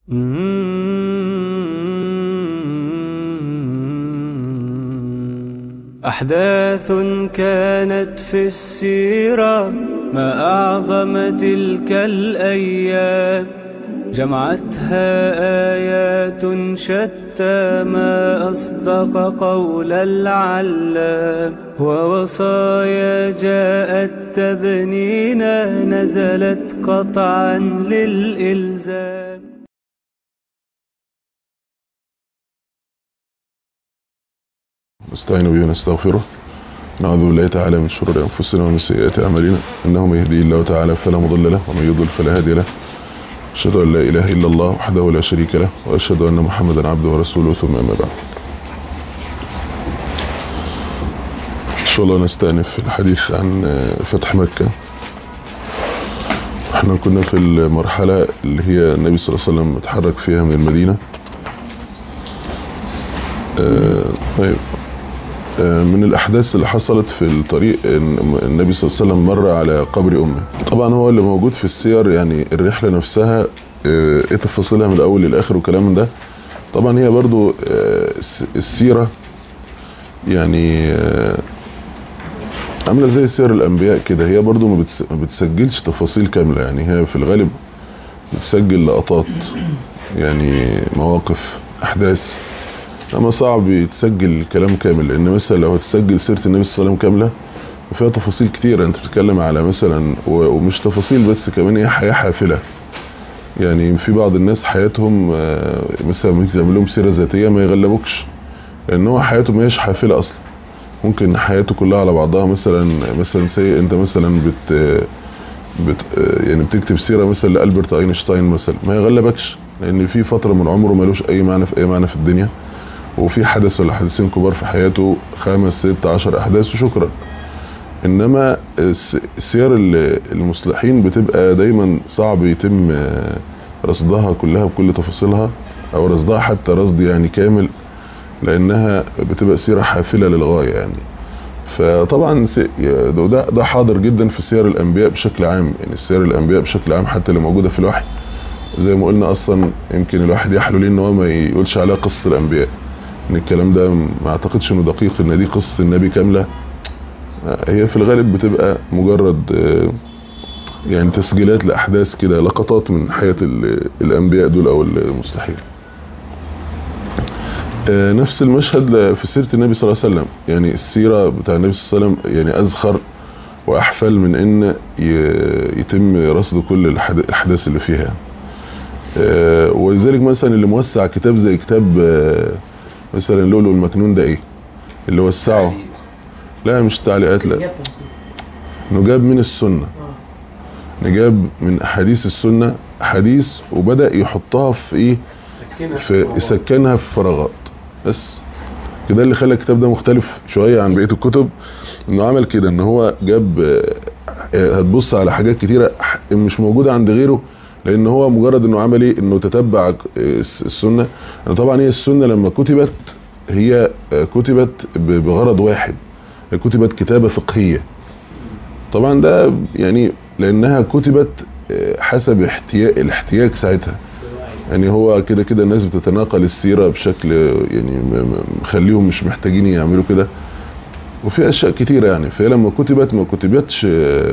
أحداث كانت في السيرة ما أعظم تلك الأيام جمعتها آيات شتى ما أصدق قول العلام ووصايا جاءت تبنينا نزلت قطعا للإلزام نستعين به ونستغفره نعوذ بالله تعالى من شرور أنفسنا ومن سيئات أعمالنا إنه من يهدي الله تعالى فلا مضل له ومن يضلل فلا هادي له أشهد أن لا إله إلا الله وحده لا شريك له وأشهد أن محمدا عبده ورسوله ثم أما بعد إن شاء الله نستأنف الحديث عن فتح مكة احنا كنا في المرحلة اللي هي النبي صلى الله عليه وسلم اتحرك فيها من المدينة آه طيب من الأحداث اللي حصلت في الطريق النبي صلى الله عليه وسلم مر على قبر أمه طبعا هو اللي موجود في السير يعني الرحلة نفسها ايه تفاصيلها من الأول للآخر والكلام ده طبعا هي برضو السيرة يعني عاملة زي سير الأنبياء كده هي برضو ما بتسجلش تفاصيل كاملة يعني هي في الغالب بتسجل لقطات يعني مواقف أحداث اما صعب يتسجل كلام كامل لان مثلا لو هتسجل سيره النبي صلى الله عليه وسلم كامله وفيها تفاصيل كتيرة انت بتتكلم على مثلا ومش تفاصيل بس كمان هي حياه حافله يعني في بعض الناس حياتهم مثلا ممكن تعمل لهم سيره ذاتيه ما يغلبوكش لان هو حياته ما هيش حافله اصلا ممكن حياته كلها على بعضها مثلا مثلا سي انت مثلا بت بت يعني بتكتب سيره مثلا لالبرت اينشتاين مثلا ما يغلبكش لان في فتره من عمره ملوش اي معنى في اي معنى في الدنيا وفي حدث ولا حدثين كبار في حياته خمس ست عشر احداث وشكرا انما السير المصلحين بتبقى دايما صعب يتم رصدها كلها بكل تفاصيلها او رصدها حتى رصد يعني كامل لانها بتبقى سيرة حافلة للغاية يعني فطبعا ده, ده حاضر جدا في سير الانبياء بشكل عام يعني سير الانبياء بشكل عام حتى اللي موجودة في الوحي زي ما قلنا اصلا يمكن الواحد يحلو ليه ان هو ما يقولش عليها قصة الانبياء ان الكلام ده ما اعتقدش انه دقيق ان دي قصة النبي كاملة هي في الغالب بتبقى مجرد يعني تسجيلات لاحداث كده لقطات من حياة الانبياء دول او المصلحين نفس المشهد في سيرة النبي صلى الله عليه وسلم يعني السيرة بتاع النبي صلى الله عليه وسلم يعني اذخر واحفل من ان يتم رصد كل الاحداث اللي فيها ولذلك مثلا اللي موسع كتاب زي كتاب مثلا لولو المكنون ده ايه اللي وسعه لا مش تعليقات لا نجاب من السنة نجاب من احاديث السنة حديث وبدأ يحطها في ايه في يسكنها في فراغات بس كده اللي خلى الكتاب ده مختلف شوية عن بقية الكتب انه عمل كده ان هو جاب هتبص على حاجات كتيرة مش موجودة عند غيره لان هو مجرد انه عمل ايه انه تتبع السنة يعني طبعا هي السنة لما كتبت هي كتبت بغرض واحد كتبت كتابة فقهية طبعا ده يعني لانها كتبت حسب احتياج الاحتياج ساعتها يعني هو كده كده الناس بتتناقل السيرة بشكل يعني مخليهم مش محتاجين يعملوا كده وفي اشياء كتيرة يعني فهي لما كتبت ما كتبتش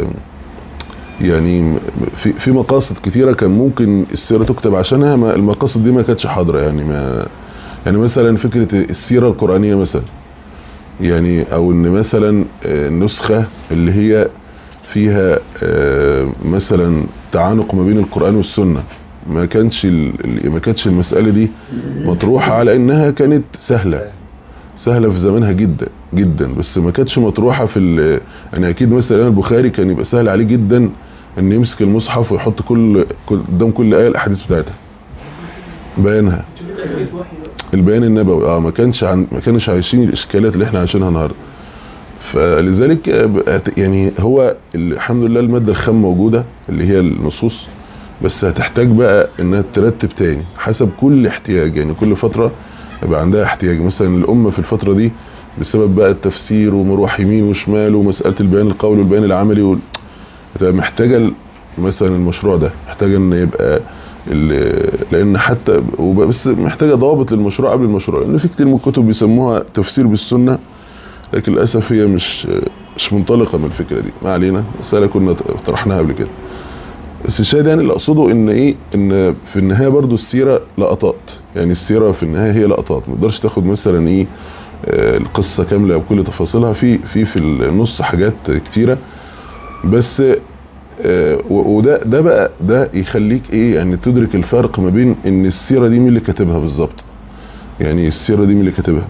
يعني في في مقاصد كتيرة كان ممكن السيرة تكتب عشانها ما المقاصد دي ما كانتش حاضرة يعني ما يعني مثلا فكرة السيرة القرآنية مثلا يعني او ان مثلا النسخة اللي هي فيها مثلا تعانق ما بين القرآن والسنة ما كانش ما كانتش المسألة دي مطروحة على انها كانت سهلة سهلة في زمانها جدا جدا بس ما كانتش مطروحة في يعني اكيد مثلا البخاري كان يبقى سهل عليه جدا ان يمسك المصحف ويحط كل قدام كل آية الاحاديث بتاعتها بيانها البيان النبوي اه ما كانش عن ما كانش عايشين الاشكالات اللي احنا عايشينها النهارده فلذلك يعني هو الحمد لله المادة الخام موجودة اللي هي النصوص بس هتحتاج بقى انها ترتب تاني حسب كل احتياج يعني كل فترة يبقى عندها احتياج مثلا الامة في الفترة دي بسبب بقى التفسير ومروح يمين وشمال ومسألة البيان القولي والبيان العملي وال... محتاجة مثلا المشروع ده محتاجه ان يبقى ال- لان حتى وب- بس محتاجه ضوابط للمشروع قبل المشروع لان في كتير من الكتب بيسموها تفسير بالسنه لكن للاسف هي مش مش منطلقه من الفكره دي ما علينا مساله كنا طرحناها قبل كده بس الشاهد يعني اللي اقصده ان ايه ان في النهايه برضو السيره لقطات يعني السيره في النهايه هي لقطات ما تقدرش تاخد مثلا ايه آه، القصه كامله بكل تفاصيلها في في في النص حاجات كتيره بس آه، و- وده ده بقى ده يخليك ايه يعني تدرك الفرق ما بين ان السيره دي مين اللي كاتبها بالظبط يعني السيره دي مين اللي كاتبها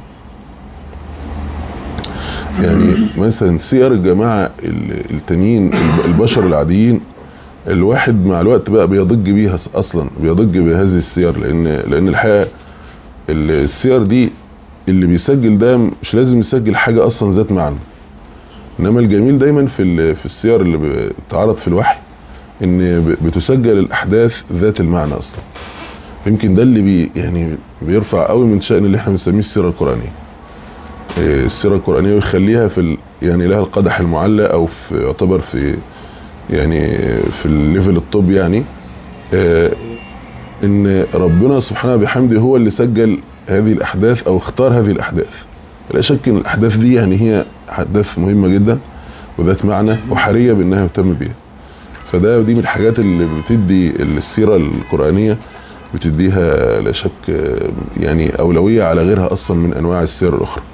يعني مثلا سير الجماعه ال- التانيين الب- البشر العاديين الواحد مع الوقت بقى بيضج بيها س- اصلا بيضج بهذه السير لان لان الحقيقه ال- السير دي اللي بيسجل ده مش لازم يسجل حاجه اصلا ذات معنى انما الجميل دايما في ال- في السير اللي بتعرض في الوحي ان ب- بتسجل الاحداث ذات المعنى اصلا يمكن ده اللي بي يعني بيرفع قوي من شأن اللي احنا بنسميه السيره القرانيه إيه، السيره القرانيه ويخليها في ال يعني لها القدح المعلى او في يعتبر في يعني في الليفل الطب يعني آه، ان ربنا سبحانه بحمده هو اللي سجل هذه الاحداث او اختار هذه الاحداث لا شك ان الاحداث دي يعني هي احداث مهمه جدا وذات معنى وحريه بانها يهتم بيها فده دي من الحاجات اللي بتدي السيره القرانيه بتديها لا شك آه، يعني اولويه على غيرها اصلا من انواع السير الاخرى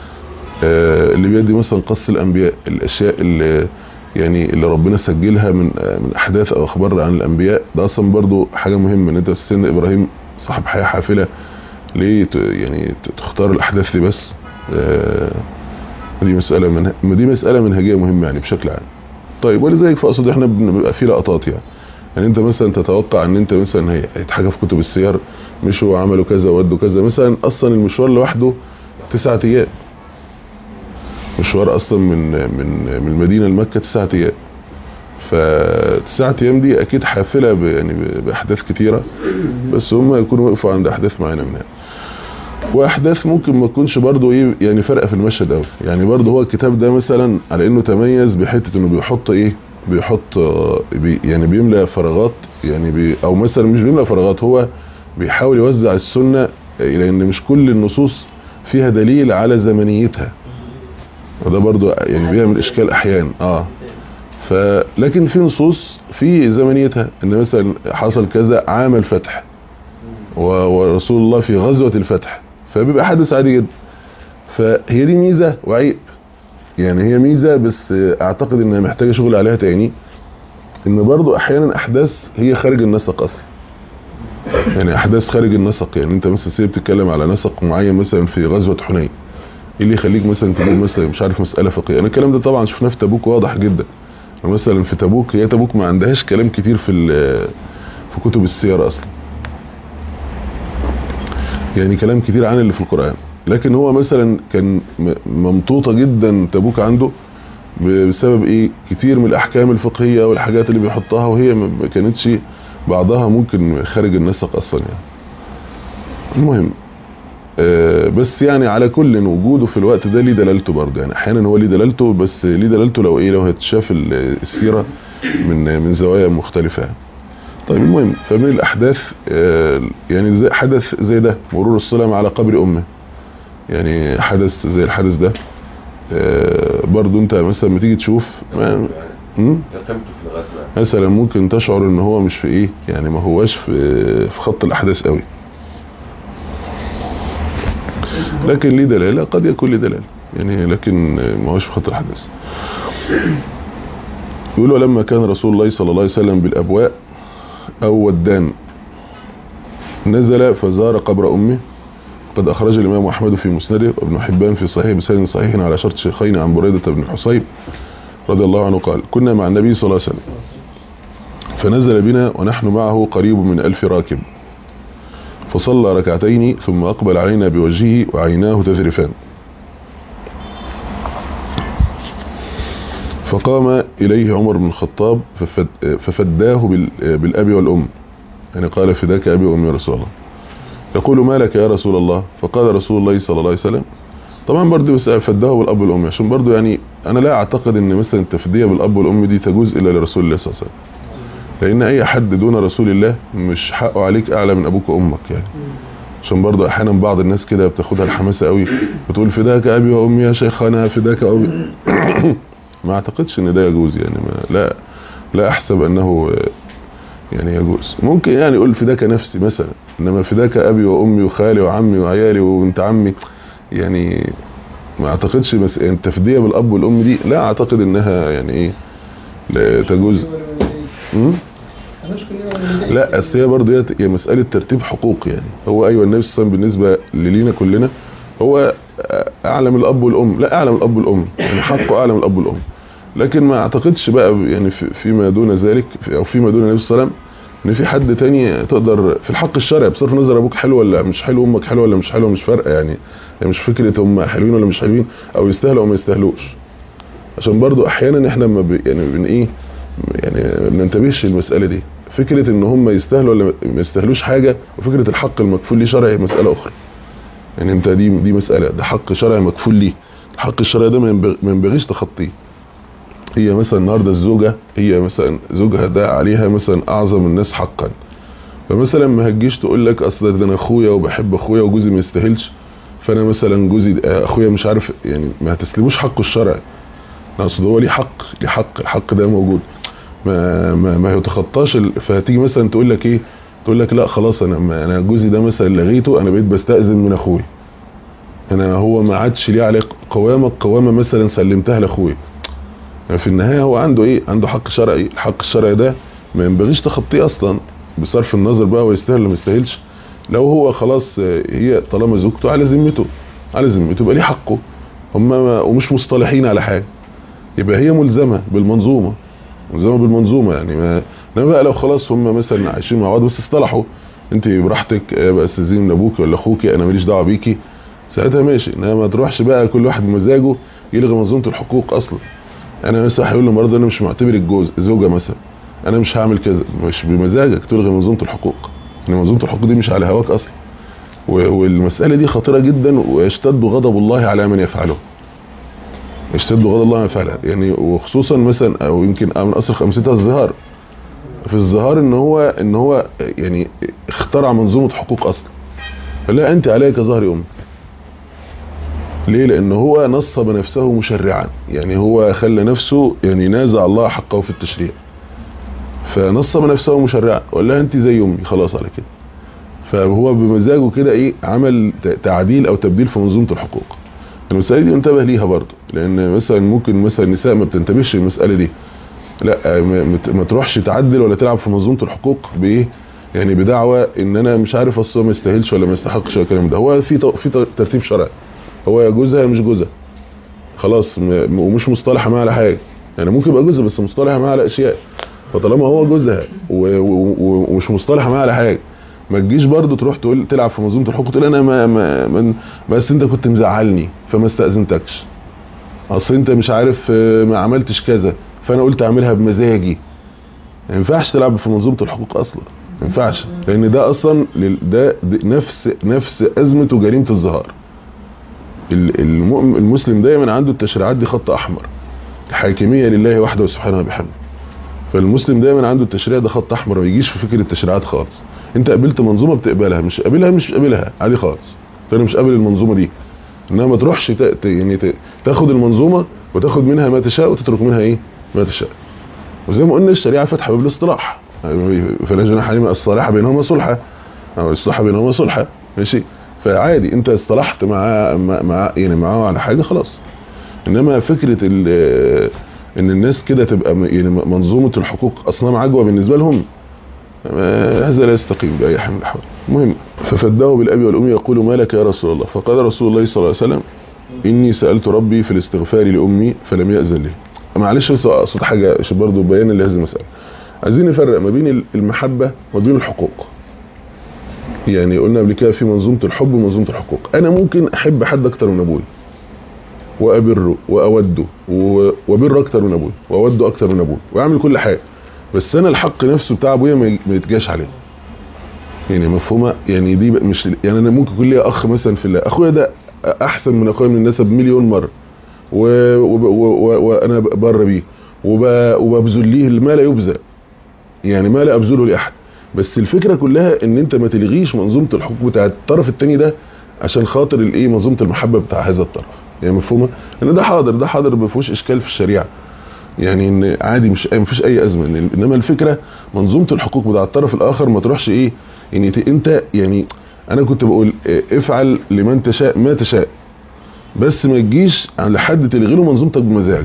آه، اللي بيدي مثلا قص الانبياء الاشياء اللي يعني اللي ربنا سجلها من آه، من احداث او اخبار عن الانبياء ده اصلا برضو حاجه مهمه ان انت سن ابراهيم صاحب حياه حافله ليه ت- يعني ت- تختار الاحداث دي بس آه، دي مساله من دي مساله منهجيه مهمه يعني بشكل عام طيب ولذلك فاقصد احنا بنبقى في لقطات يعني يعني انت مثلا تتوقع ان انت مثلا هي حاجه في كتب السير مشوا وعملوا كذا وودوا كذا مثلا اصلا المشوار لوحده تسعة ايام مشوار اصلا من من من المدينه لمكه تسعة ايام فتسعة ايام دي اكيد حافله ب- يعني ب- باحداث كتيره بس هم يكونوا وقفوا عند احداث معينه منها واحداث ممكن ما تكونش برضو ايه يعني فرقه في المشهد قوي يعني برضو هو الكتاب ده مثلا على انه تميز بحته انه بيحط ايه بيحط آه، بي يعني بيملى فراغات يعني بي او مثلا مش بيملى فراغات هو بيحاول يوزع السنه لان مش كل النصوص فيها دليل على زمنيتها وده برضو يعني بيعمل اشكال احيانا اه فلكن في نصوص في زمنيتها ان مثلا حصل كذا عام الفتح و- ورسول الله في غزوة الفتح فبيبقى حدث عادي جدا فهي دي ميزة وعيب يعني هي ميزة بس اعتقد انها محتاجة شغل عليها تاني ان برضو احيانا احداث هي خارج النسق اصلا يعني احداث خارج النسق يعني انت مثلا سيب بتتكلم على نسق معين مثلا في غزوة حنين ايه اللي يخليك مثلا تجيب مثلا مش عارف مسألة فقهية انا الكلام ده طبعا شفناه في تبوك واضح جدا مثلا في تبوك هي تبوك ما عندهاش كلام كتير في ال- في كتب السير اصلا يعني كلام كتير عن اللي في القرآن لكن هو مثلا كان م- ممطوطة جدا تبوك عنده ب- بسبب ايه كتير من الاحكام الفقهية والحاجات اللي بيحطها وهي ما ما كانتش بعضها ممكن خارج النسق اصلا يعني المهم آه، بس يعني على كل وجوده في الوقت ده ليه دلالته برضه يعني احيانا هو ليه دلالته بس ليه دلالته لو ايه لو هتشاف ال- السيره من من زوايا مختلفه يعني. طيب المهم فمن الاحداث آه، يعني زي حدث زي ده مرور السلام على قبر امه يعني حدث زي الحدث ده آه، برضه انت مثلا لما تيجي تشوف ما م? قيمته في الغزوة مثلا ممكن تشعر ان هو مش في ايه يعني ما هواش في في خط الاحداث قوي لكن ليه دلاله قد يكون ليه دلاله يعني لكن ما هوش في خط الاحداث يقولوا لما كان رسول الله صلى الله عليه وسلم بالابواء او ودان نزل فزار قبر امه قد اخرج الامام احمد في مسنده وابن حبان في صحيح بسند صحيح على شرط شيخين عن بريده بن الحصيب رضي الله عنه قال كنا مع النبي صلى الله عليه وسلم فنزل بنا ونحن معه قريب من ألف راكب فصلى ركعتين ثم أقبل علينا بوجهه وعيناه تذرفان فقام إليه عمر بن الخطاب ففد ففداه بال- بالأب والأم يعني قال فداك أبي وأمي يا رسول الله يقول ما لك يا رسول الله فقال رسول الله صلى الله عليه وسلم طبعا برضه بس فداه بالاب والام عشان برضه يعني انا لا اعتقد ان مثلا التفديه بالاب والام دي تجوز الا لرسول الله صلى الله عليه وسلم لان اي حد دون رسول الله مش حقه عليك اعلى من ابوك وامك يعني عشان برضه احيانا بعض الناس كده بتاخدها الحماسه قوي بتقول فداك ابي وامي يا شيخنا فداك ابي ما اعتقدش ان ده يجوز يعني ما لا لا احسب انه يعني يجوز ممكن يعني يقول فداك نفسي مثلا انما فداك ابي وامي وخالي وعمي وعيالي وبنت عمي يعني ما اعتقدش بس يعني التفديه بالاب والام دي لا اعتقد انها يعني ايه لا تجوز م? لا اصل هي برضه هي مساله ترتيب حقوق يعني هو ايوه النبي صلى الله عليه وسلم بالنسبه لينا كلنا هو اعلى من الاب والام لا اعلى من الاب والام يعني حقه اعلى من الاب والام لكن ما اعتقدش بقى يعني فيما دون ذلك او فيما دون النبي صلى الله عليه وسلم ان في حد تاني تقدر في الحق الشرعي بصرف نظر ابوك حلو ولا مش حلو امك حلو ولا مش حلو مش فارقه يعني يعني مش فكره هم حلوين ولا مش حلوين او يستاهلوا او ما يستاهلوش عشان برضو احيانا احنا ما ب... يعني بن ايه يعني ما بننتبهش للمساله دي فكره ان هم يستاهلوا ولا ما يستاهلوش حاجه وفكره الحق المكفول ليه شرعي مساله اخرى يعني انت دي دي مساله ده حق شرعي مكفول ليه الحق الشرعي ده ما ينبغيش تخطيه هي مثلا النهارده الزوجه هي مثلا زوجها ده عليها مثلا اعظم الناس حقا فمثلا ما هتجيش تقول لك اصل ده انا اخويا وبحب اخويا وجوزي ما يستاهلش فانا مثلا جوزي اخويا مش عارف يعني ما هتسلموش حقه الشرعي اقصد هو ليه حق ليه حق الحق ده موجود ما ما, ما يتخطاش فهتيجي مثلا تقول لك ايه تقول لك لا خلاص انا انا جوزي ده مثلا لغيته انا بقيت بستأذن من اخويا انا هو ما عادش ليه عليه قوامه قوامه مثلا سلمتها لاخويا يعني في النهايه هو عنده ايه عنده حق شرعي الحق الشرعي ده ما ينبغيش تخطيه اصلا بصرف النظر بقى هو يستاهل ولا ما يستاهلش لو هو خلاص هي طالما زوجته على ذمته على ذمته يبقى ليه حقه هم ومش مصطلحين على حاجه يبقى هي ملزمه بالمنظومه ملزمه بالمنظومه يعني ما انما بقى لو خلاص هم مثلا عايشين مع بعض بس اصطلحوا انت براحتك بقى استاذين من ابوك ولا اخوكي انا ماليش دعوه بيكي ساعتها ماشي انما ما تروحش بقى كل واحد بمزاجه يلغي منظومه الحقوق اصلا انا مثلا هيقول لمرضى انا مش معتبر الجوز زوجه مثلا انا مش هعمل كذا مش بمزاجك تلغي منظومه الحقوق يعني منظومه الحقوق دي مش على هواك اصلا والمساله دي خطيره جدا ويشتد غضب الله على من يفعله يشتد غضب الله على من يفعله يعني وخصوصا مثلا او يمكن من اصل امثلتها الظهار في الظهار ان هو ان هو يعني اخترع منظومه حقوق اصلا فلا انت عليك ظهر امك ليه لان هو نصب نفسه مشرعا يعني هو خلى نفسه يعني نازع الله حقه في التشريع فنصب نفسه مشرعا ولا انت زي امي خلاص على كده فهو بمزاجه كده ايه عمل تعديل او تبديل في منظومه الحقوق المساله دي انتبه ليها برضه لان مثلا ممكن مثلا النساء ما بتنتبهش للمساله دي لا ما تروحش تعدل ولا تلعب في منظومه الحقوق بايه يعني بدعوى ان انا مش عارف اصل ما يستاهلش ولا ما يستحقش ولا الكلام ده هو في في ترتيب شرعي هو يا جوزها مش جوزها خلاص ومش مصطلحه معاه على حاجه يعني ممكن يبقى جوزها بس مصطلحه معاه على اشياء فطالما هو جوزها ومش مصطلحه معاه على حاجه ما تجيش برضه تروح تقول تلعب في منظومه الحقوق تقول انا ما, ما, ما بس انت كنت مزعلني فما استاذنتكش اصل انت مش عارف ما عملتش كذا فانا قلت اعملها بمزاجي ما ينفعش تلعب في منظومه الحقوق اصلا ما ينفعش لان ده اصلا ده, ده نفس نفس ازمه وجريمه الظهار المسلم دايما عنده التشريعات دي خط احمر الحاكميه لله وحده سبحانه وبحمده فالمسلم دايما عنده التشريع ده خط احمر ما يجيش في فكره التشريعات خالص انت قابلت منظومه بتقبلها مش قابلها مش قابلها عادي خالص انا مش قابل المنظومه دي انما ما تروحش ت... يعني ت... تاخد المنظومه وتاخد منها ما تشاء وتترك منها ايه ما تشاء وزي ما قلنا الشريعه فاتحه باب الاصطلاح فلا جناح عليهم الصالحه بينهما صلحه او الصلحه بينهما صلحه ماشي فعادي انت اصطلحت مع مع يعني معاه على حاجه خلاص انما فكره ان الناس كده تبقى يعني منظومه الحقوق اصنام عجوه بالنسبه لهم هذا لا يستقيم باي حال من الاحوال المهم ففداه بالابي والام يقول ما لك يا رسول الله فقال رسول الله صلى الله عليه وسلم اني سالت ربي في الاستغفار لامي فلم ياذن لي معلش بس اقصد حاجه برضه بيانا لهذه المساله عايزين نفرق ما بين المحبه وما بين الحقوق يعني قلنا قبل كده في منظومه الحب ومنظومه الحقوق انا ممكن احب حد اكتر من ابوي وابره واوده وبر اكتر من ابوي واوده اكتر من ابوي واعمل كل حاجه بس انا الحق نفسه بتاع ابويا ما يتجاش عليه يعني مفهومه يعني دي مش يعني انا ممكن يكون ليا اخ مثلا في الله اخويا ده احسن من اخويا من النسب مليون مره وانا بر بيه وببذل ليه ما لا يبذل يعني ما لا ابذله لاحد بس الفكره كلها ان انت ما تلغيش منظومه الحقوق بتاع الطرف الثاني ده عشان خاطر الايه منظومه المحبه بتاع هذا الطرف يعني مفهومه ان ده حاضر ده حاضر ما فيهوش اشكال في الشريعه يعني ان عادي مش ما فيش اي ازمه إن- انما الفكره منظومه الحقوق بتاع الطرف الاخر ما تروحش ايه يعني ت- انت يعني انا كنت بقول إيه، افعل لمن تشاء ما تشاء بس ما تجيش على حد تلغي له منظومتك بمزاجك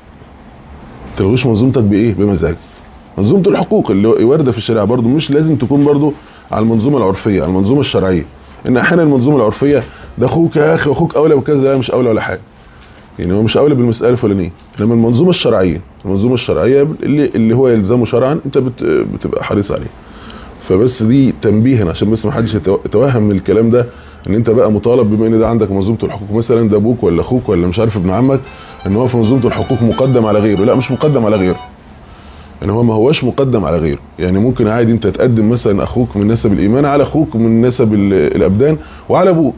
تلغيش منظومتك بايه بمزاجك منظومه الحقوق اللي وارده في الشريعه برضو مش لازم تكون برضو على المنظومه العرفيه على المنظومه الشرعيه ان احيانا المنظومه العرفيه ده اخوك يا اخي واخوك اولى وكذا لا مش اولى ولا حاجه يعني هو مش اولى بالمساله الفلانيه انما المنظومه الشرعيه المنظومه الشرعيه اللي اللي هو يلزمه شرعا انت بت بتبقى حريص عليه فبس دي تنبيها عشان بس ما حدش يتو- يتوهم من الكلام ده ان انت بقى مطالب بما ان ده عندك منظومه الحقوق مثلا ده ابوك ولا اخوك ولا مش عارف ابن عمك ان هو في منظومه الحقوق مقدم على غيره لا مش مقدم على غيره ان هو ما هوش مقدم على غيره يعني ممكن عادي انت تقدم مثلا اخوك من نسب الايمان على اخوك من نسب ال- الابدان وعلى ابوك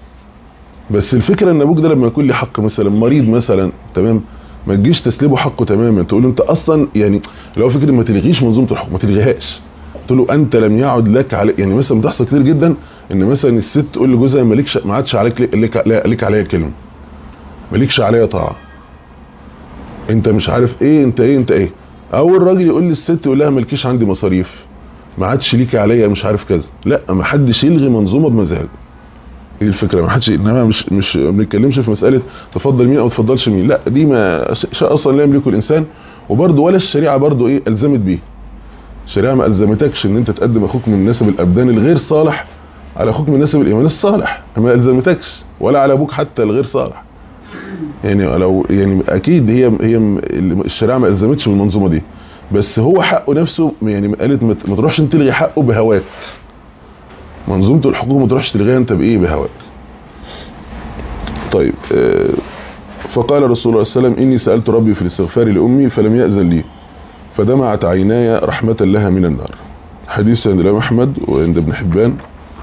بس الفكره ان ابوك ده لما يكون لي حق مثلا مريض مثلا تمام ما تجيش تسلبه حقه تماما تقول له انت اصلا يعني لو فكره ما تلغيش منظومه الحقوق ما تلغيهاش تقول له انت لم يعد لك علي يعني مثلا بتحصل كتير جدا ان مثلا الست تقول لجوزها مالكش ما عادش عليك لك لك عليا كلمه مالكش عليا طاعه انت مش عارف ايه انت ايه انت ايه او الراجل يقول للست يقول لها مالكيش عندي مصاريف ما عادش ليكي عليا مش عارف كذا لا ما حدش يلغي منظومه بمزاجه دي الفكره ما حدش انما مش مش ما بنتكلمش في مساله تفضل مين او تفضلش مين لا دي ما شيء اصلا لا يملكه الانسان وبرده ولا الشريعه برده ايه الزمت بيه الشريعه ما الزمتكش ان انت تقدم اخوك من نسب الابدان الغير صالح على اخوك من نسب الايمان الصالح ما الزمتكش ولا على ابوك حتى الغير صالح يعني لو يعني اكيد هي هي الشريعه ما الزمتش بالمنظومه دي بس هو حقه نفسه يعني قالت ما ما تروحش انت تلغي حقه بهواك منظومه الحقوق ما تروحش تلغيها انت بايه بهواك طيب آه، فقال رسول الله صلى الله عليه وسلم اني سالت ربي في الاستغفار لامي فلم ياذن لي فدمعت عيناي رحمه لها من النار حديث عند الامام احمد وعند ابن حبان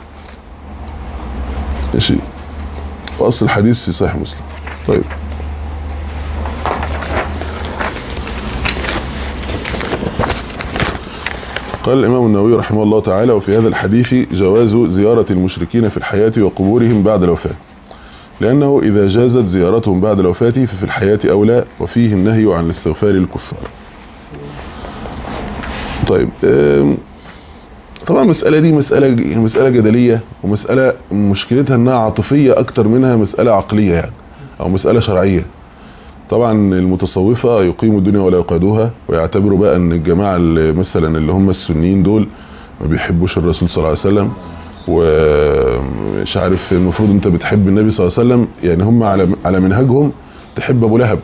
ماشي واصل الحديث في صحيح مسلم طيب قال الإمام النووي رحمه الله تعالى وفي هذا الحديث جواز زيارة المشركين في الحياة وقبورهم بعد الوفاة لأنه إذا جازت زيارتهم بعد الوفاة ففي الحياة أولى وفيه النهي عن الاستغفار للكفار طيب آم، طبعا المسألة دي مسألة مسألة جدلية ومسألة مشكلتها انها عاطفية اكتر منها مسألة عقلية يعني او مسألة شرعية طبعا المتصوفة يقيموا الدنيا ولا يقعدوها ويعتبروا بقى ان الجماعة اللي مثلا اللي هم السنيين دول ما بيحبوش الرسول صلى الله عليه وسلم ومش عارف المفروض انت بتحب النبي صلى الله عليه وسلم يعني هم على على منهجهم تحب ابو لهب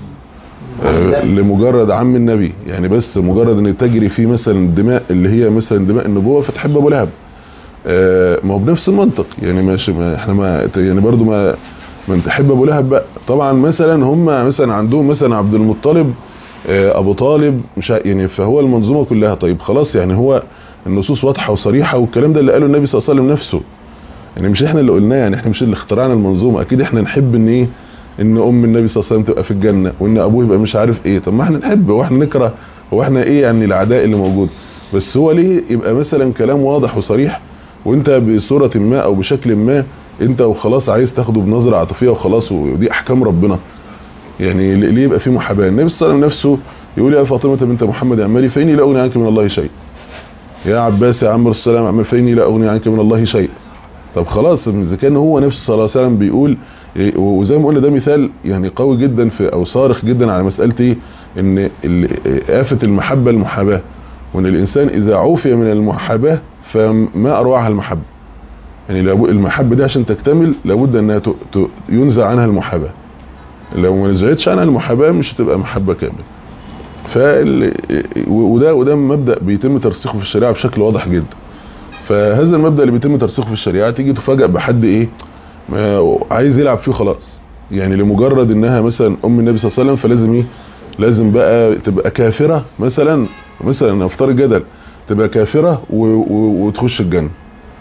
آه، لمجرد عم النبي يعني بس مجرد ان تجري فيه مثلا الدماء اللي هي مثلا دماء النبوة فتحب ابو لهب آه، ما هو بنفس المنطق يعني ماشي ما احنا ما يعني برضو ما من تحب ابو لهب بقى طبعا مثلا هم مثلا عندهم مثلا عبد المطلب آه، ابو طالب مش ع- يعني فهو المنظومه كلها طيب خلاص يعني هو النصوص واضحه وصريحه والكلام ده اللي قاله النبي صلى الله عليه وسلم نفسه يعني مش احنا اللي قلناه يعني احنا مش اللي اخترعنا المنظومه اكيد احنا نحب ان ايه ان ام النبي صلى الله عليه وسلم تبقى في الجنه وان ابوه يبقى مش عارف ايه طب ما احنا نحب واحنا نكره هو احنا ايه يعني العداء اللي موجود بس هو ليه يبقى مثلا كلام واضح وصريح وانت بصوره ما او بشكل ما انت وخلاص عايز تاخده بنظره عاطفيه وخلاص ودي احكام ربنا يعني ليه يبقى في محاباه النبي صلى الله عليه وسلم نفسه يقول يا فاطمه بنت محمد اعملي فاني لا اغني عنك من الله شيء يا عباس يا عمرو السلام اعمل فاني لا اغني عنك من الله شيء طب خلاص اذا كان هو نفسه صلى الله عليه وسلم بيقول إيه، وزي ما قلنا ده مثال يعني قوي جدا في او صارخ جدا على مساله ايه ان ال- آفة المحبة المحاباة وان الانسان اذا عوفي من المحاباة فما اروعها المحبة يعني لو المحبة دي عشان تكتمل لابد انها ت- ت- ينزع عنها المحاباة لو ما نزعتش عنها المحاباة مش هتبقى محبة كاملة فال وده وده مبدأ بيتم ترسيخه في الشريعة بشكل واضح جدا فهذا المبدأ اللي بيتم ترسيخه في الشريعة تيجي تفاجأ بحد ايه ما عايز يلعب فيه خلاص يعني لمجرد انها مثلا ام النبي صلى الله عليه وسلم فلازم ايه لازم بقى تبقى كافرة مثلا مثلا افترض جدل تبقى كافرة و و وتخش الجنة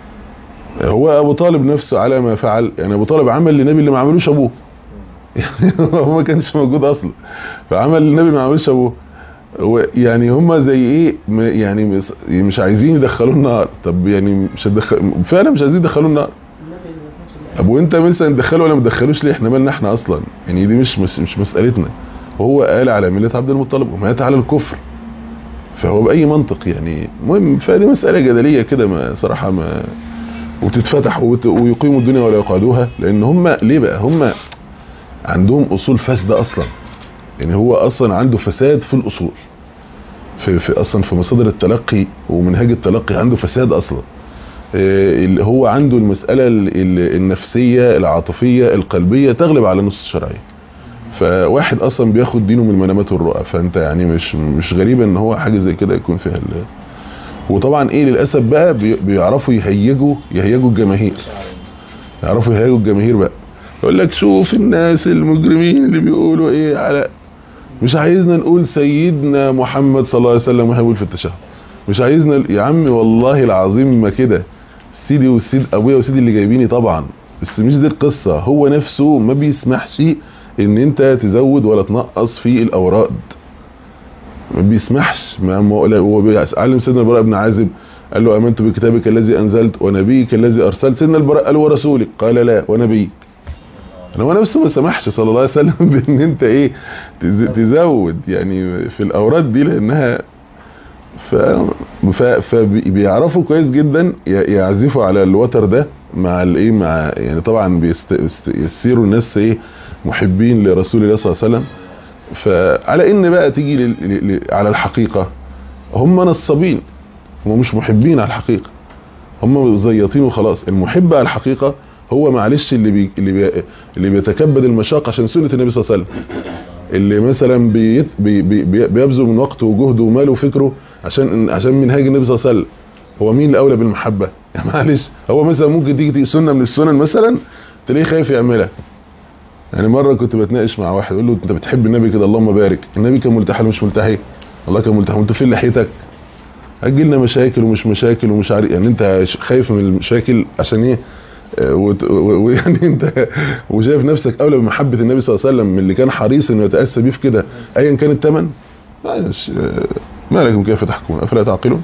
هو ابو طالب نفسه على ما فعل يعني ابو طالب عمل للنبي اللي ما عملوش ابوه يعني هو ما كانش موجود اصلا فعمل للنبي ما عملوش ابوه يعني هم زي ايه م- يعني مس- مش عايزين يدخلوا النار طب يعني مش هتدخل فعلا مش عايزين يدخلوا النار طب وانت مثلا تدخله ولا ما تدخلوش ليه احنا مالنا احنا اصلا يعني دي مش مش, مش مسألتنا وهو قال على ملة عبد المطلب ومات على الكفر فهو بأي منطق يعني المهم فدي مسألة جدلية كده ما صراحة ما وتتفتح وت- ويقيموا الدنيا ولا يقعدوها لان هم ليه بقى هم عندهم اصول فاسدة اصلا يعني هو اصلا عنده فساد في الاصول في, في اصلا في مصادر التلقي ومنهاج التلقي عنده فساد اصلا آه، اللي هو عنده المسألة ال- ال- النفسية العاطفية القلبية تغلب على النص الشرعي فواحد اصلا بياخد دينه من المنامات والرؤى فانت يعني مش مش غريب ان هو حاجة زي كده يكون فيها ال... وطبعا ايه للاسف بقى بي- بيعرفوا يهيجوا يهيجوا الجماهير يعرفوا يهيجوا الجماهير بقى يقول لك شوف الناس المجرمين اللي بيقولوا ايه على مش عايزنا نقول سيدنا محمد صلى الله عليه وسلم وهو في التشهد مش عايزنا يا عمي والله العظيم ما كده سيدي وسيد ابويا وسيدي اللي جايبيني طبعا بس مش دي القصة هو نفسه ما بيسمحش ان انت تزود ولا تنقص في الاوراد ما بيسمحش ما ما- هو بيعلم سيدنا البراء بن عازب قال له امنت بكتابك الذي انزلت ونبيك الذي ارسلت سيدنا البراء قال ورسولك قال لا ونبيك انا هو نفسه ما سمحش صلى الله عليه وسلم بان انت ايه تز- تزود يعني في الاوراد دي لانها ف... ف... فبيعرفوا كويس جدا ي- يعزفوا على الوتر ده مع الايه مع يعني طبعا بيست... يست- يسيروا الناس ايه محبين لرسول الله صلى الله عليه وسلم فعلى ان بقى تيجي لل... ل... ل... على الحقيقة هم نصابين هم مش محبين على الحقيقة هم زيطين وخلاص المحب على الحقيقة هو معلش اللي بي... اللي, بي... اللي بيتكبد المشاق عشان سنة النبي صلى الله عليه وسلم اللي مثلا بي... بي... بي... بيبذل من وقته وجهده وماله وفكره عشان عشان منهاج النبي صلى الله عليه وسلم هو مين الاولى بالمحبة يا معلش هو مثلا ممكن تيجي تيجي سنة من السنن مثلا تلاقيه خايف يعملها يعني مرة كنت بتناقش مع واحد اقول له انت بتحب النبي كده اللهم بارك النبي كان ملتحي ولا مش ملتحي الله كان ملتحي وانت فين لحيتك هتجي لنا مشاكل ومش مشاكل ومش عارف يعني انت ش- خايف من المشاكل عشان ايه آه، وت- و- ويعني انت وشايف نفسك اولى بمحبة النبي صلى الله عليه وسلم من اللي كان حريص انه يتأسى بيه في كده ايا كان الثمن معلش، آه، ما لكم كيف تحكمون افلا تعقلون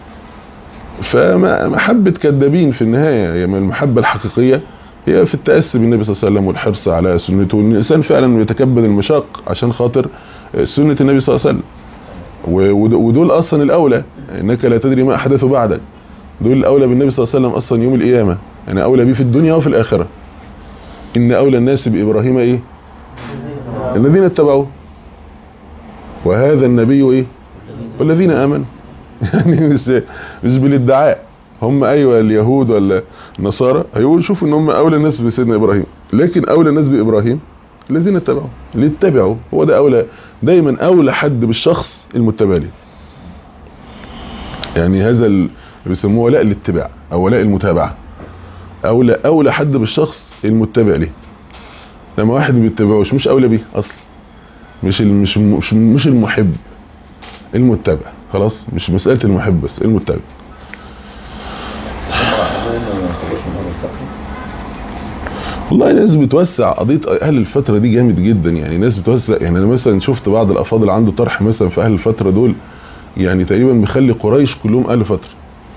فمحبة كذابين في النهاية يعني المحبة الحقيقية هي في التأسي بالنبي صلى الله عليه وسلم والحرص على سنته وان الانسان فعلا يتكبد المشاق عشان خاطر سنة النبي صلى الله عليه وسلم و- ود- ودول اصلا الاولى انك لا تدري ما احدث بعدك دول الاولى بالنبي صلى الله عليه وسلم اصلا يوم القيامة يعني اولى بيه في الدنيا وفي الاخرة ان اولى الناس بابراهيم ايه الذين اتبعوه وهذا النبي ايه والذين امنوا يعني مش مش بالادعاء هم ايوه اليهود ولا النصارى هيقولوا شوفوا ان هم اولى الناس بسيدنا ابراهيم لكن اولى الناس بابراهيم الذين اتبعوا اللي اتبعوا هو ده اولى دايما اولى حد بالشخص المتبع ليه يعني هذا اللي بيسموه ولاء الاتباع او ولاء المتابعه اولى اولى حد بالشخص المتبع ليه لما واحد ما بيتبعوش مش اولى بيه اصلا مش ال- مش مش, مش المحب المتبع خلاص مش مساله المحب بس المتبع والله ناس بتوسع قضيه اهل الفتره دي جامد جدا يعني ناس بتوسع يعني انا مثلا شفت بعض الافاضل عنده طرح مثلا في اهل الفتره دول يعني تقريبا مخلي قريش كلهم اهل فتره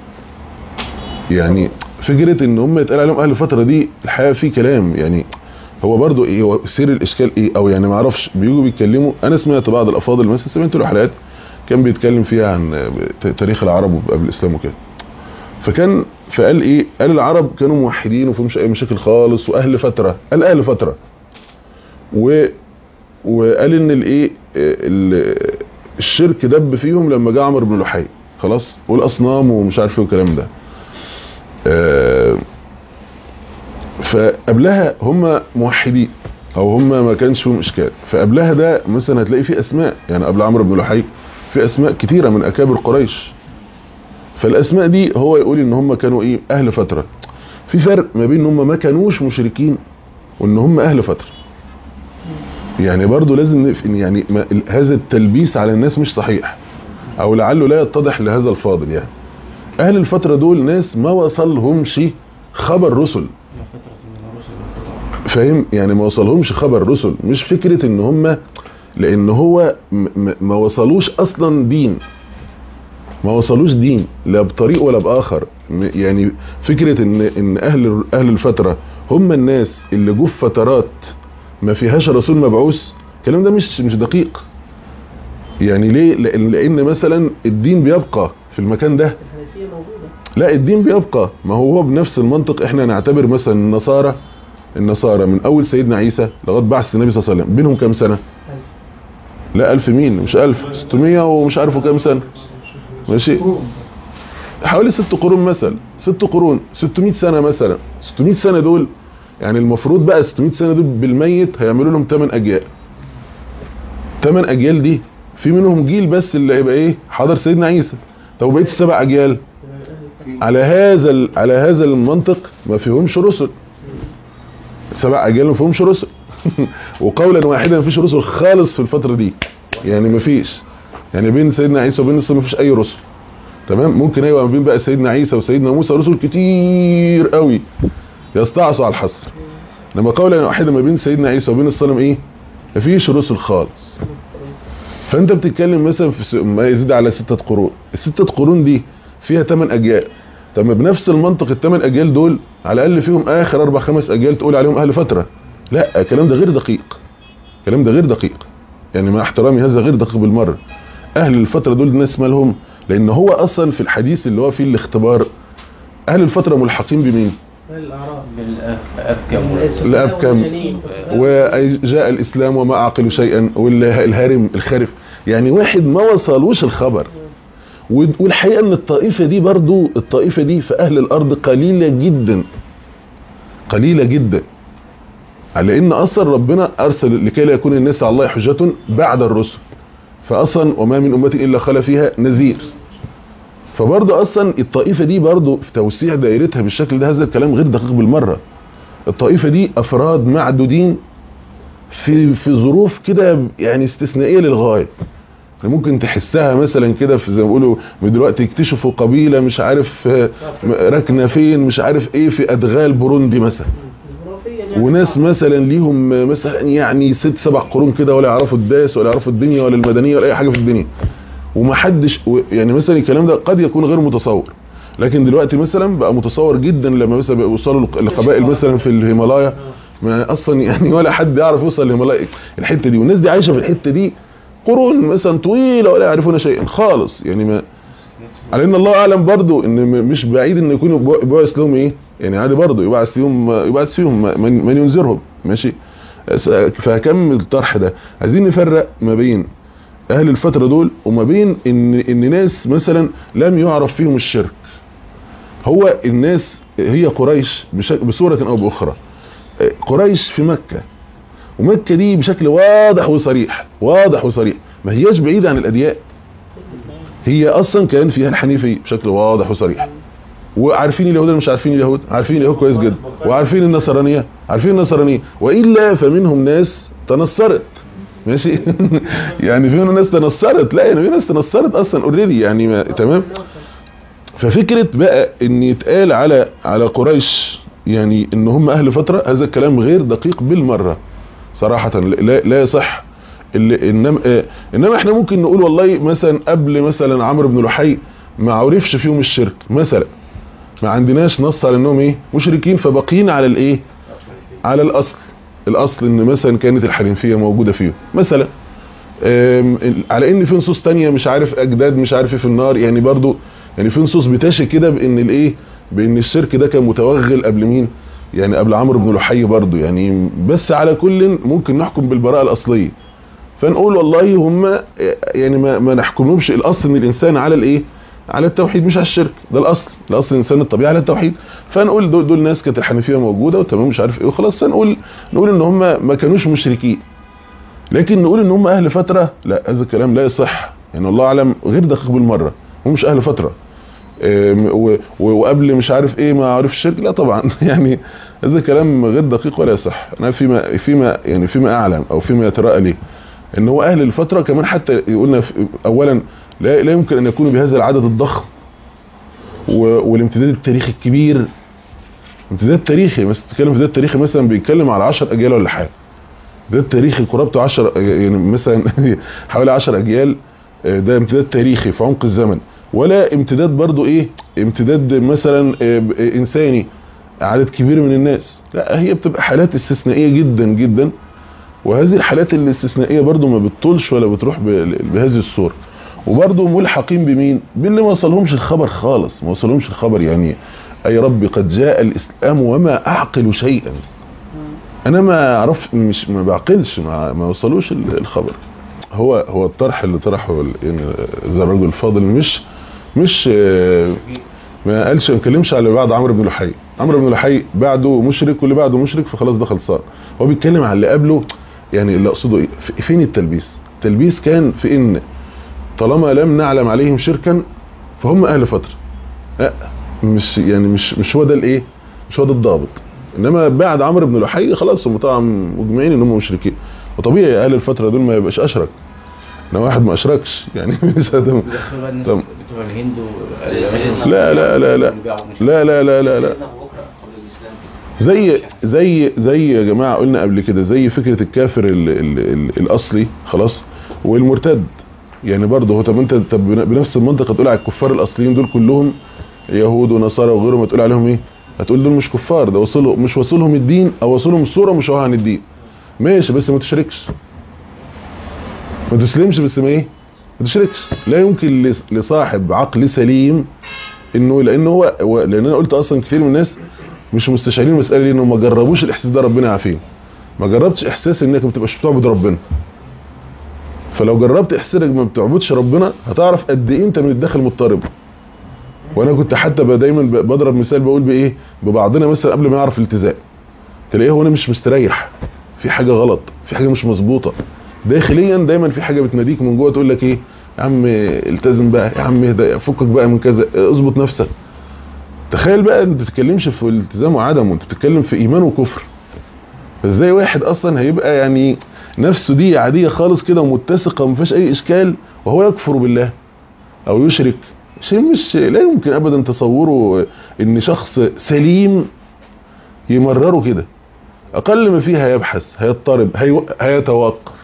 يعني فكره ان هم يتقال عليهم اهل الفتره دي الحقيقه في كلام يعني هو برضو ايه هو سير الاشكال ايه او يعني ما اعرفش بيجوا بيتكلموا انا سمعت بعض الافاضل مثلا سمعت له حلقات كان بيتكلم فيها عن تاريخ العرب قبل الاسلام وكده فكان فقال ايه قال العرب كانوا موحدين وفيهمش اي مشاكل خالص واهل فتره قال اهل فتره و وقال ان الايه ال- الشرك دب فيهم لما جاء عمرو بن لحي خلاص والاصنام ومش عارف ايه والكلام ده آه، فقبلها هم موحدين او هم ما كانش فيهم اشكال فقبلها ده مثلا هتلاقي في اسماء يعني قبل عمرو بن لحي في اسماء كتيره من اكابر قريش فالاسماء دي هو يقول ان هم كانوا ايه اهل فتره في فرق ما بين ان هم ما كانوش مشركين وان هم اهل فتره يعني برضو لازم نف... يعني ما... ال- هذا التلبيس على الناس مش صحيح او لعله لا يتضح لهذا الفاضل يعني اهل الفتره دول ناس ما وصلهمش خبر رسل فاهم يعني ما وصلهمش خبر رسل مش فكرة ان هم لان هو م- م- ما وصلوش اصلا دين ما وصلوش دين لا بطريق ولا باخر م- يعني فكره ان ان اهل اهل الفتره هم الناس اللي جو في فترات ما فيهاش رسول مبعوث الكلام ده مش مش دقيق يعني ليه لان لان مثلا الدين بيبقى في المكان ده الحنفية موجودة لا الدين بيبقى ما هو هو بنفس المنطق احنا نعتبر مثلا النصارى النصارى من اول سيدنا عيسى لغايه بعث النبي صلى الله عليه وسلم بينهم كام سنه لا ألف مين مش ألف ستمية ومش عارفه كام سنة ماشي حوالي ست قرون مثلا ست قرون 600 سنة مثلا 600 سنة دول يعني المفروض بقى 600 سنة دول بالميت هيعملوا لهم 8 أجيال 8 أجيال دي في منهم جيل بس اللي هيبقى ايه حضر سيدنا عيسى طب بقيت السبع أجيال على هذا ال- على هذا المنطق ما فيهمش رسل سبع أجيال ما فيهمش رسل وقولا واحدا ما فيش رسل خالص في الفترة دي يعني ما فيش يعني بين سيدنا عيسى وبين الصلاه ما فيش اي رسل تمام ممكن ايوه ما بين بقى سيدنا عيسى وسيدنا موسى رسل كتير قوي يستعصوا على الحصر لما قولا واحدا ما بين سيدنا عيسى وبين الصلاه ايه ما فيش رسل خالص فانت بتتكلم مثلا في س- ما يزيد على ستة قرون الستة قرون دي فيها 8 اجيال طب ما بنفس المنطق الثمان اجيال دول على الاقل فيهم اخر اربع خمس اجيال تقول عليهم اهل فتره لا الكلام ده غير دقيق الكلام ده غير دقيق يعني مع احترامي هذا غير دقيق بالمره اهل الفتره دول الناس مالهم لان هو اصلا في الحديث اللي هو فيه الاختبار اهل الفتره ملحقين بمين الأعراب بالأبكم الأبكم. وجاء الاسلام وما اعقل شيئا والهارم الخارف يعني واحد ما وصلوش الخبر والحقيقه ان الطائفه دي برضو الطائفه دي في اهل الارض قليله جدا قليله جدا على ان اصلا ربنا ارسل لكي لا يكون الناس على الله حجه بعد الرسل فاصلا وما من امه الا خلا فيها نذير فبرضه اصلا الطائفه دي برضه في توسيع دائرتها بالشكل ده هذا الكلام غير دقيق بالمره الطائفه دي افراد معدودين في في ظروف كده يعني استثنائيه للغايه يعني ممكن تحسها مثلا كده في زي ما بيقولوا من دلوقتي يكتشفوا قبيله مش عارف آه، راكنه فين مش عارف ايه في ادغال بوروندي مثلا جغرافيا يعني وناس مثلا ليهم مثلا يعني ست سبع قرون كده ولا يعرفوا الداس ولا يعرفوا الدنيا ولا المدنيه ولا اي حاجه في الدنيا ومحدش و- يعني مثلا الكلام ده قد يكون غير متصور لكن دلوقتي مثلا بقى متصور جدا لما مثلا بقى يوصلوا لق- لقبائل مثلا في الهيمالايا ما اصلا يعني ولا حد يعرف يوصل للهيمالايا الحته دي والناس دي عايشه في الحته دي قرون مثلا طويله ولا يعرفون شيئا خالص يعني ما على ان الله اعلم برضو ان م- مش بعيد ان يكونوا بو- بعث لهم ايه يعني عادي برضو يبعث فيهم يبعث فيهم من, من ينذرهم ماشي س- فهكمل الطرح ده عايزين نفرق ما بين اهل الفتره دول وما بين ان ان ناس مثلا لم يعرف فيهم الشرك هو الناس هي قريش بشك- بصوره او باخرى قريش في مكه ومكه دي بشكل واضح وصريح واضح وصريح ما هياش بعيده عن الاديان هي اصلا كان فيها الحنيفيه بشكل واضح وصريح وعارفين اليهود ولا مش عارفين اليهود عارفين اليهود كويس جدا وعارفين النصرانيه عارفين النصرانيه والا فمنهم ناس تنصرت ماشي يعني في منهم ناس تنصرت لا يعني في ناس تنصرت اصلا اوريدي يعني ما تمام ففكره بقى ان يتقال على على قريش يعني ان هم اهل فتره هذا الكلام غير دقيق بالمره صراحه لا لا يصح اللي انما آه، انما احنا ممكن نقول والله مثلا قبل مثلا عمرو بن لحي ما عرفش فيهم الشرك مثلا ما عندناش نص على انهم ايه مشركين فباقيين على الايه على الاصل الاصل ان مثلا كانت الحنيفيه موجوده فيهم مثلا آم، على ان في نصوص تانية مش عارف اجداد مش عارف ايه في النار يعني برضو يعني في نصوص بتاشي كده بان الايه بان الشرك ده كان متوغل قبل مين يعني قبل عمرو بن لحي برضو يعني بس على كل ممكن نحكم بالبراءه الاصليه فنقول والله هم يعني ما, ما نحكمهمش الاصل ان الانسان على الايه على التوحيد مش على الشرك ده الاصل الاصل الانسان الطبيعي على التوحيد فنقول دول, دول ناس كانت الحنفيه موجوده وتمام مش عارف ايه وخلاص فنقول نقول ان هم ما كانوش مشركين لكن نقول ان هم اهل فتره لا هذا الكلام لا يصح يعني الله اعلم غير دقيق بالمره هم مش اهل فتره آم، و- و- وقبل مش عارف ايه ما عرف الشرك لا طبعا يعني هذا الكلام غير دقيق ولا يصح انا فيما فيما يعني فيما اعلم او فيما يتراءى لي ان هو اهل الفتره كمان حتى قلنا في- اولا لا, لا يمكن ان يكونوا بهذا العدد الضخم و- والامتداد التاريخي الكبير امتداد تاريخي مثلا بتتكلم في امتداد تاريخي مثلا بيتكلم على 10 اجيال ولا حاجه امتداد تاريخي قرابته 10 يعني مثلا حوالي 10 اجيال آه، ده امتداد تاريخي في عمق الزمن ولا امتداد برضو ايه امتداد مثلا آه، ب- آه، انساني عدد كبير من الناس لا هي بتبقى حالات استثنائيه جدا جدا وهذه الحالات الاستثنائيه برضو ما بتطولش ولا بتروح ب- بهذه الصوره وبرضو ملحقين بمين باللي ما وصلهمش الخبر خالص ما وصلهمش الخبر يعني اي رب قد جاء الاسلام وما اعقل شيئا انا ما اعرف مش ما بعقلش ما, ما وصلوش ال- الخبر هو هو الطرح اللي طرحه ال- يعني ذا الرجل الفاضل مش مش آه، ما قالش ما اتكلمش على اللي بعد عمرو بن لحي عمرو بن لحي بعده مشرك واللي بعده مشرك فخلاص ده خلصان هو بيتكلم على اللي قبله يعني اللي اقصده ايه في- فين التلبيس التلبيس كان في ان طالما لم نعلم عليهم شركا فهم اهل فتره لا مش يعني مش مش هو ده الايه مش هو ده الضابط انما بعد عمرو بن لحي خلاص هم طبعا مجمعين ان هم مشركين وطبيعي اهل الفتره دول ما يبقاش اشرك ان واحد ما اشركش يعني مثلا بيدخلوا بقى الناس طب- بتوع الهند لا لا لا لا لا لا لا لا لا زي زي زي يا جماعه قلنا قبل كده زي فكره الكافر ال ال ال الاصلي خلاص والمرتد يعني برضه هو طب انت طب بنفس المنطق هتقول على الكفار الاصليين دول كلهم يهود ونصارى وغيرهم هتقول عليهم ايه هتقول دول مش كفار ده وصلوا مش وصلهم الدين او وصلهم صوره مشوهه عن الدين ماشي بس ما تشركش ما تسلمش بس ما ايه ما تشركش لا يمكن لص- لصاحب عقل سليم انه لان هو هو- لان انا قلت اصلا كتير من الناس مش مستشعرين المساله دي انهم ما جربوش الاحساس ده ربنا يعافيه ما جربتش احساس انك ما بتبقاش بتعبد ربنا فلو جربت احساس انك ما بتعبدش ربنا هتعرف قد ايه انت من الداخل مضطرب وانا كنت حتى ب- دايما ب- بضرب مثال بقول بايه ببعضنا مثلا قبل ما يعرف الالتزام تلاقيه هو انا مش مستريح في حاجه غلط في حاجه مش مظبوطه داخليا دايما في حاجه بتناديك من جوه تقول لك ايه يا عم التزم بقى يا عم اهدى فكك بقى من كذا اظبط نفسك تخيل بقى انت بتتكلمش في الالتزام وعدم وانت بتتكلم في ايمان وكفر فازاي واحد اصلا هيبقى يعني نفسه دي عاديه خالص كده ومتسقه وما فيهاش اي اشكال وهو يكفر بالله او يشرك شيء مش لا يمكن ابدا تصوره ان شخص سليم يمرره كده اقل ما فيه هيبحث هيضطرب هي... هيتوقف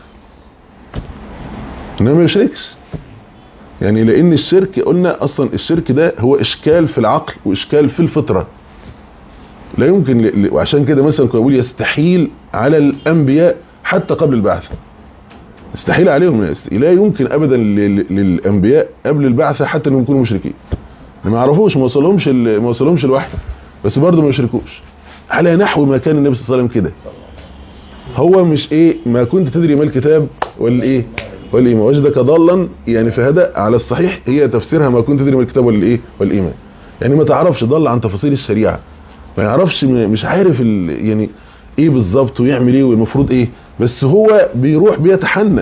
انما ما يشركش يعني لان الشرك قلنا اصلا الشرك ده هو اشكال في العقل واشكال في الفطره لا يمكن ل... ل- وعشان كده مثلا كنا بقول يستحيل على الانبياء حتى قبل البعثه يستحيل عليهم يست- لا يمكن ابدا ل... ل- للانبياء قبل البعثه حتى انهم يكونوا مشركين ما يعرفوش ما وصلهمش ال... ما وصلهمش الوحي بس برضه ما يشركوش على نحو ما كان النبي صلى الله عليه وسلم كده هو مش ايه ما كنت تدري ما الكتاب ولا ايه والايمان وجدك ضالا يعني في هذا على الصحيح هي تفسيرها ما كنت تدري ما الكتاب ولا الايه والايمان يعني ما تعرفش ضل عن تفاصيل الشريعه ما يعرفش م- مش عارف ال يعني ايه بالظبط ويعمل ايه والمفروض ايه بس هو بيروح بيتحنث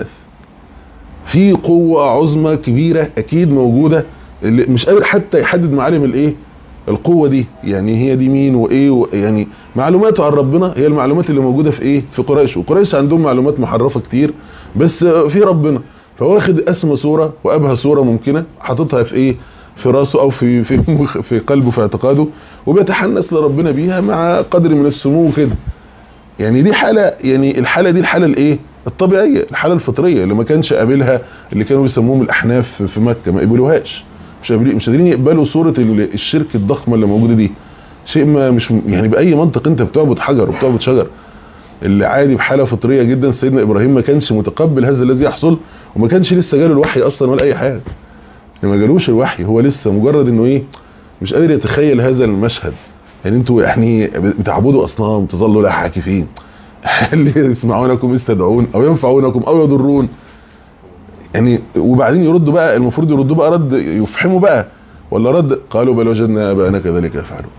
في قوة عظمى كبيرة اكيد موجودة اللي مش قادر حتى يحدد معالم الايه القوة دي يعني هي دي مين وايه و يعني معلوماته عن ربنا هي المعلومات اللي موجودة في ايه في قريش وقريش عندهم معلومات محرفة كتير بس في ربنا فواخد اسمى صورة وابهى صورة ممكنة حاططها في ايه في راسه او في في مخ- في قلبه في اعتقاده وبيتحنس لربنا بيها مع قدر من السمو كده يعني دي حالة يعني الحالة دي الحالة الايه الطبيعية الحالة الفطرية اللي ما كانش قابلها اللي كانوا بيسموهم الاحناف في مكة ما قبلوهاش مش قابلين مش قادرين يقبلوا صورة ال- الشرك الضخمة اللي موجودة دي شيء ما مش يعني بأي منطق انت بتعبد حجر وبتعبد شجر اللي عادي بحالة فطرية جدا سيدنا ابراهيم ما كانش متقبل هذا الذي يحصل وما كانش لسه جاله الوحي اصلا ولا اي حاجة ما جالوش الوحي هو لسه مجرد انه ايه مش قادر يتخيل هذا المشهد يعني انتوا يعني بتعبدوا اصنام تظلوا لها عاكفين اللي يسمعونكم يستدعون او ينفعونكم او يضرون يعني وبعدين يردوا بقى المفروض يردوا بقى رد يفحموا بقى ولا رد قالوا بل وجدنا اباءنا كذلك يفعلون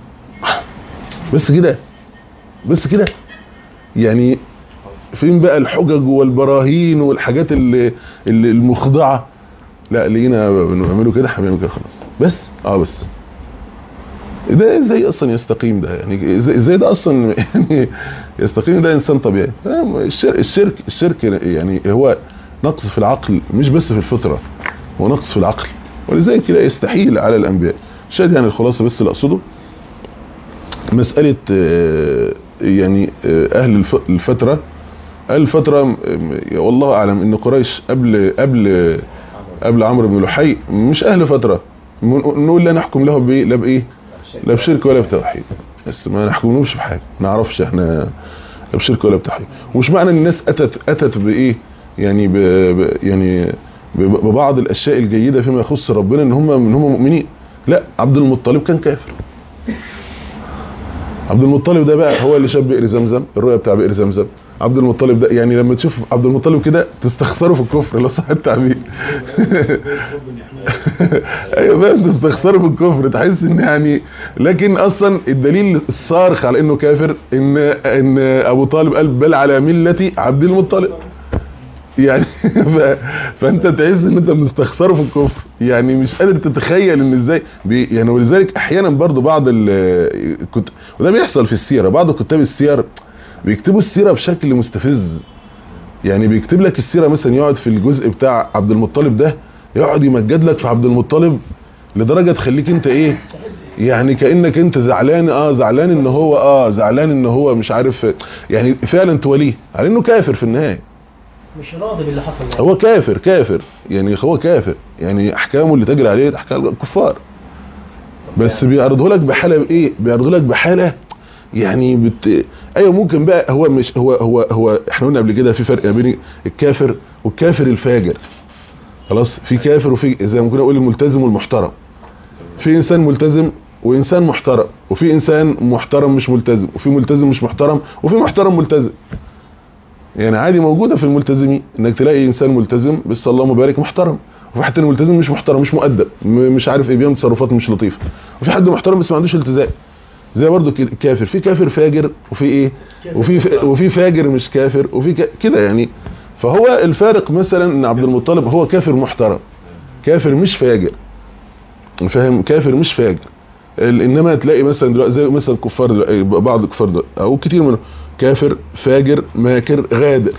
بس كده بس كده يعني فين بقى الحجج والبراهين والحاجات اللي, اللي المخضعه لا لقينا بنعمله كده هنعمله كده خلاص بس اه بس ده ازاي اصلا يستقيم ده يعني ازاي ازاي ده اصلا يعني يستقيم ده انسان طبيعي الشرك الشرك الشرك يعني هو نقص في العقل مش بس في الفطره هو نقص في العقل ولذلك كده يستحيل على الانبياء شاهد يعني الخلاصه بس اللي اقصده مساله آه، يعني آه، اهل الف- الفتره قال فترة م- م- والله اعلم ان قريش قبل قبل قبل عمرو بن لحي مش اهل فترة م- نقول لا نحكم له بايه لا بايه لا بشرك ولا بتوحيد بس ما نحكملوش بحاجة ما نعرفش احنا لا بشرك ولا بتوحيد ومش معنى ان الناس اتت اتت بايه يعني ب ب- يعني ب- ببعض الاشياء الجيدة فيما يخص ربنا ان هم ان هم مؤمنين لا عبد المطلب كان كافر عبد المطلب ده بقى هو اللي شاب بئر زمزم الرؤيا بتاع بئر زمزم عبد المطلب ده يعني لما تشوف عبد المطلب كده تستخسره في الكفر لو صح التعبير ايوه فاهم تستخسره في الكفر تحس ان يعني لكن اصلا الدليل الصارخ على انه كافر ان ان ابو طالب قال بل على مله عبد المطلب يعني ف... فانت تحس ان انت مستخسره في الكفر يعني مش قادر تتخيل ان ازاي بي... يعني ولذلك احيانا برضو بعض ال... كنت وده بيحصل في السيره بعض كتاب السير بيكتبوا السيره بشكل مستفز يعني بيكتب لك السيره مثلا يقعد في الجزء بتاع عبد المطلب ده يقعد يمجد لك في عبد المطلب لدرجه تخليك انت ايه يعني كانك انت زعلان اه زعلان ان هو اه زعلان ان هو مش عارف يعني فعلا تواليه على انه كافر في النهايه مش راضي باللي حصل معاه. هو كافر كافر يعني هو كافر يعني احكامه اللي تجري عليه احكام الكفار بس بيعرضه لك بحاله بايه بيعرضه لك بحاله يعني بت... ايوه ممكن بقى هو مش هو هو هو احنا قلنا قبل كده في فرق بين الكافر والكافر الفاجر خلاص في كافر وفي زي ما كنا نقول الملتزم والمحترم في انسان ملتزم وانسان محترم وفي انسان محترم مش ملتزم وفي ملتزم مش محترم وفي محترم ملتزم يعني عادي موجوده في الملتزمين انك تلاقي انسان ملتزم بس اللهم بارك محترم وفي حد تاني ملتزم مش محترم مش مؤدب م- مش عارف ايه بيعمل تصرفات مش لطيفه وفي حد محترم بس ما عندوش التزام زي برضو كده كافر في كافر فاجر وفي ايه وفي ف- وفي فاجر مش كافر وفي ك- كده يعني فهو الفارق مثلا ان عبد المطلب هو كافر محترم كافر مش فاجر فاهم كافر مش فاجر ال- انما تلاقي مثلا دلوقتي زي مثلا كفار دلوقتي بعض الكفار دلوقتي او كتير منهم كافر فاجر ماكر غادر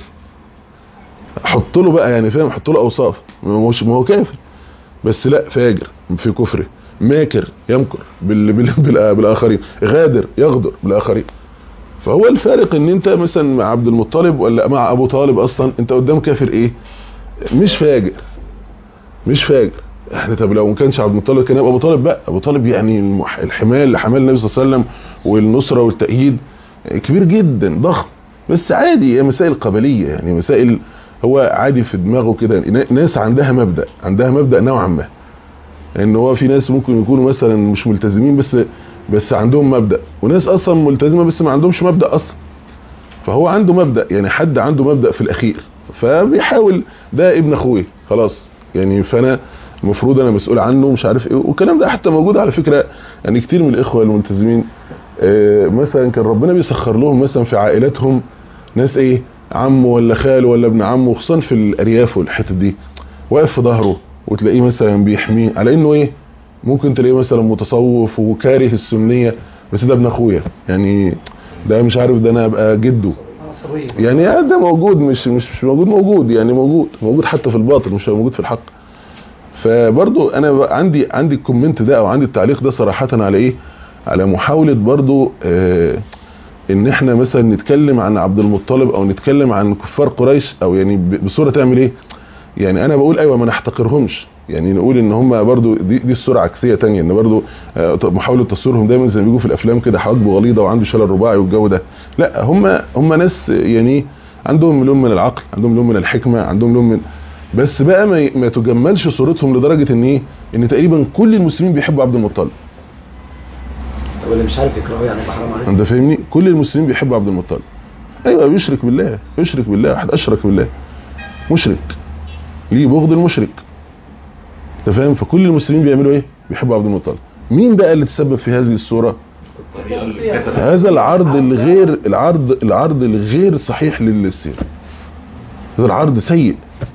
حط له بقى يعني فاهم حط له اوصاف ما هوش ما هو كافر بس لا فاجر في كفره ماكر يمكر بال بال بال بالاخرين غادر يغدر بالاخرين فهو الفارق ان انت مثلا مع عبد المطلب ولا مع ابو طالب اصلا انت قدام كافر ايه مش فاجر مش فاجر احنا طب لو ما كانش عبد المطلب كان يبقى ابو طالب بقى ابو طالب يعني المح- الحمايه اللي حمل النبي صلى الله عليه وسلم والنصره والتأييد كبير جدا ضخم بس عادي هي مسائل قبليه يعني مسائل هو عادي في دماغه كده نا- ناس عندها مبدأ عندها مبدأ نوعا ما ان هو في ناس ممكن يكونوا مثلا مش ملتزمين بس بس عندهم مبدأ وناس اصلا ملتزمه بس ما عندهمش مبدأ اصلا فهو عنده مبدأ يعني حد عنده مبدأ في الاخير فبيحاول ده ابن اخوي خلاص يعني فانا المفروض انا مسؤول عنه مش عارف ايه والكلام ده حتى موجود على فكرة يعني كتير من الاخوة الملتزمين آه، مثلا كان ربنا بيسخر لهم مثلا في عائلاتهم ناس ايه عمه ولا خاله ولا ابن عمه خصوصا في الارياف والحتت دي واقف في ظهره وتلاقيه مثلا بيحميه على انه ايه ممكن تلاقيه مثلا متصوف وكاره السنية بس ده ابن اخويا يعني ده مش عارف ده انا ابقى جده عصبية يعني ده موجود مش مش مش موجود موجود يعني موجود موجود حتى في الباطل مش موجود في الحق فبرضو انا بقى عندي عندي الكومنت ده او عندي التعليق ده صراحة على ايه على محاولة برضو آه ان احنا مثلا نتكلم عن عبد المطلب او نتكلم عن كفار قريش او يعني ب- بصورة تعمل ايه يعني انا بقول ايوه ما نحتقرهمش يعني نقول ان هم برضو دي, دي الصورة عكسية تانية ان برضو آه، محاولة تصويرهم دايما زي ما بيجوا في الافلام كده حواجبه غليظة وعنده شلل رباعي والجو ده لا هم هم ناس يعني عندهم لون من العقل عندهم لون من الحكمة عندهم لون من بس بقى ما, ي- ما تجملش صورتهم لدرجة ان ايه ان تقريبا كل المسلمين بيحبوا عبد المطلب طب اللي مش عارف يقرأه يعني يبقى حرام عليك انت فاهمني كل المسلمين بيحبوا عبد المطلب ايوه بيشرك بالله يشرك بالله واحد اشرك بالله مشرك ليه بغض المشرك انت فاهم فكل المسلمين بيعملوا ايه بيحبوا عبد المطلب مين بقى اللي تسبب في هذه الصورة هذا العرض الغير العرض العرض الغير صحيح للسير هذا العرض سيء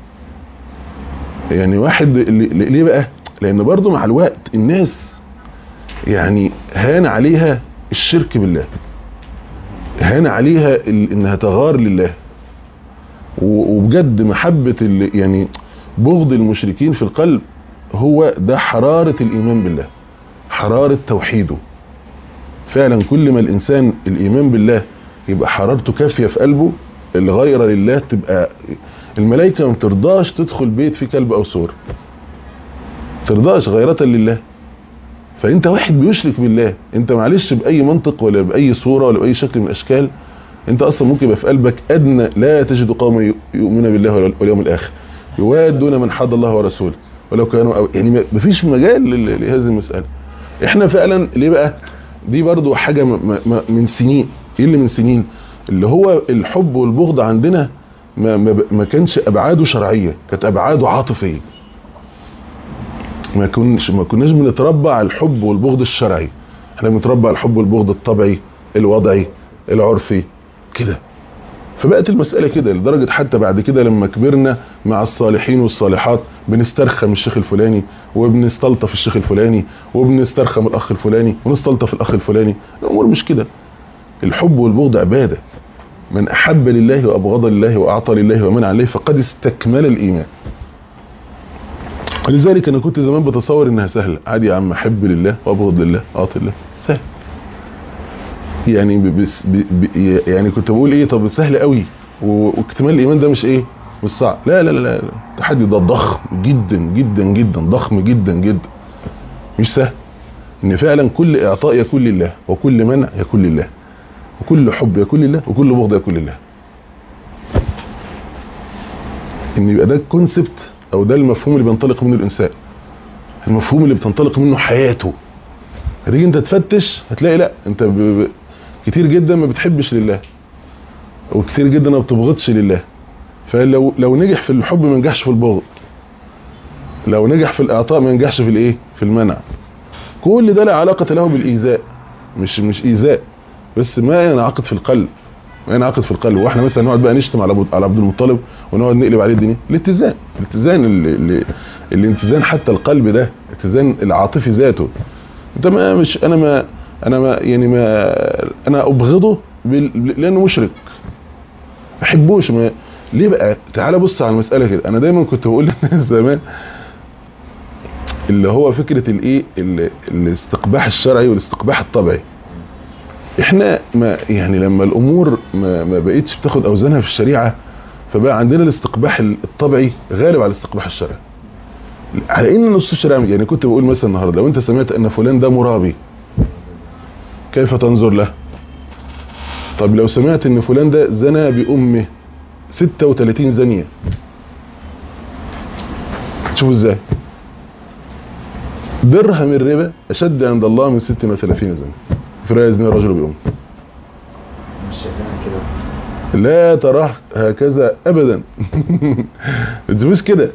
يعني واحد اللي ليه بقى لان برضو مع الوقت الناس يعني هان عليها الشرك بالله هان عليها ال- انها تغار لله و- وبجد محبة ال- يعني بغض المشركين في القلب هو ده حرارة الايمان بالله حرارة توحيده فعلا كل ما الانسان الايمان بالله يبقى حرارته كافية في قلبه الغيرة لله تبقى الملائكة ما بترضاش تدخل بيت فيه كلب او سور ترضاش غيرة لله فانت واحد بيشرك بالله انت معلش باي منطق ولا باي صورة ولا باي شكل من الاشكال انت اصلا ممكن يبقى في قلبك ادنى لا تجد قوما يؤمنون بالله واليوم الاخر يوادون من حد الله ورسوله ولو كانوا أو يعني مفيش مجال لل- لهذه المسألة احنا فعلا ليه بقى دي برضو حاجة م- م- من سنين ايه اللي من سنين اللي هو الحب والبغض عندنا ما, ما, ب- ما كانش ابعاده شرعية كانت ابعاده عاطفية ما كناش ما كناش بنتربى على الحب والبغض الشرعي احنا بنتربى على الحب والبغض الطبيعي الوضعي العرفي كده فبقت المسألة كده لدرجة حتى بعد كده لما كبرنا مع الصالحين والصالحات بنسترخم الشيخ الفلاني وبنستلطف الشيخ الفلاني وبنسترخم الأخ الفلاني ونستلطف الأخ الفلاني الأمور مش كده الحب والبغض عبادة من أحب لله وأبغض لله وأعطى لله ومنع لله فقد استكمل الإيمان ولذلك أنا كنت زمان بتصور إنها سهلة عادي يا عم أحب لله وأبغض لله وأعطي لله سهل يعني ب- بس ب ب يعني كنت بقول ايه طب سهل قوي و- واكتمال الايمان ده مش ايه مش صعب لا لا لا لا التحدي ده ضخم جدا جدا جدا ضخم جدا جدا مش سهل ان فعلا كل اعطاء يكون لله وكل منع يكون لله وكل حب يكون لله وكل بغض يكون لله ان يبقى ده الكونسبت او ده المفهوم اللي بينطلق منه الانسان المفهوم اللي بتنطلق منه حياته هتيجي انت تفتش هتلاقي لا انت ب... ب... كتير جدا ما بتحبش لله وكتير جدا ما بتبغضش لله فلو لو نجح في الحب ما ينجحش في البغض لو نجح في الاعطاء ما ينجحش في الايه في المنع كل ده لا علاقة له بالايذاء مش مش ايذاء بس ما ينعقد في القلب ما ينعقد في القلب واحنا مثلا نقعد بقى نشتم على أبو- على عبد المطلب ونقعد نقلب عليه الدنيا الاتزان الاتزان اللي اللي الاتزان حتى القلب ده الاتزان العاطفي ذاته انت ما مش انا ما انا ما يعني ما انا ابغضه بال- لانه مشرك ما احبوش ما ليه بقى تعال بص على المساله كده انا دايما كنت بقول للناس زمان اللي هو فكره الايه ال- الاستقباح الشرعي والاستقباح الطبيعي احنا ما يعني لما الامور ما, ما بقتش بتاخد اوزانها في الشريعه فبقى عندنا الاستقباح الطبيعي غالب على الاستقباح الشرعي على ان نص الشريعه يعني كنت بقول مثلا النهارده لو انت سمعت ان فلان ده مرابي كيف تنظر له طب لو سمعت ان فلان ده زنى بامه 36 زانيه شوفوا ازاي درهم الربا اشد عند الله من 36 زانيه في رأي يزني الرجل بامه مش شايفينها كده لا تراه هكذا ابدا ما تسيبوش كده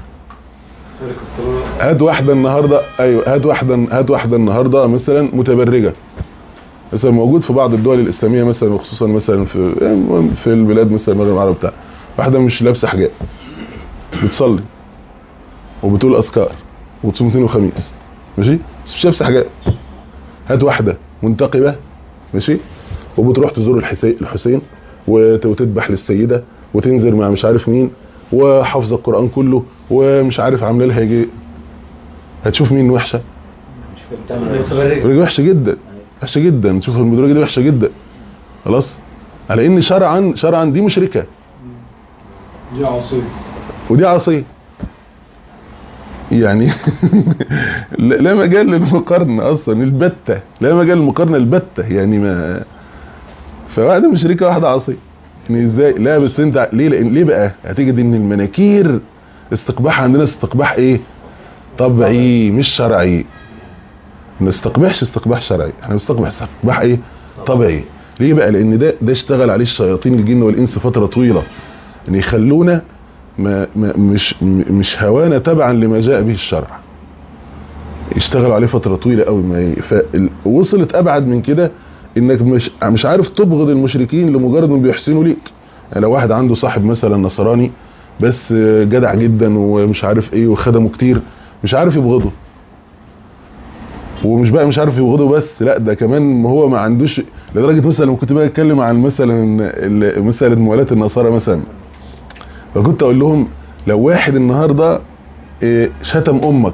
هات واحده النهارده ايوه هات واحده هات واحده النهارده مثلا متبرجه مثلا موجود في بعض الدول الاسلاميه مثلا وخصوصا مثلا في يعني في البلاد مثلا المغرب العربي بتاع واحده مش لابسه حجاب بتصلي وبتقول اذكار وتصوم اثنين وخميس ماشي بس مش لابسه حجاب هات واحده منتقبه ماشي وبتروح تزور الحسين الحسين وت- وتذبح للسيده وتنزل مع مش عارف مين وحافظه القران كله ومش عارف عامله لها يجي هتشوف مين وحشه مش فاهم بتعمل إيه. المدرجة وحشة جدا وحشة جدا تشوف المدرجة دي وحشة جدا خلاص على ان شرعا شرعا دي مشركة دي عصير ودي عصية يعني لا لا مجال للمقارنة اصلا البتة لا مجال للمقارنة البتة يعني ما فواحدة مشركة واحدة عصية يعني ازاي لا بس انت ليه لان ليه بقى هتجد ان المناكير استقباح عندنا استقباح ايه طبيعي مش شرعي ما نستقبحش استقباح شرعي احنا بنستقبح استقباح ايه طبيعي ليه بقى لان ده ده اشتغل عليه الشياطين الجن والانس فتره طويله ان يخلونا ما ما مش م- مش هوانا تبعا لما جاء به الشرع يشتغلوا عليه فتره طويله قوي ما ي- فال- وصلت ابعد من كده انك مش مش عارف تبغض المشركين لمجرد انهم بيحسنوا ليك يعني لو واحد عنده صاحب مثلا نصراني بس جدع جدا ومش عارف ايه وخدمه كتير مش عارف يبغضه ومش بقى مش عارف يبغضه بس لا ده كمان ما هو ما عندوش لدرجه مثلا لما كنت بقى اتكلم عن مثلا ال- مساله موالاه النصارى مثلا فكنت اقول لهم لو واحد النهارده إيه، شتم امك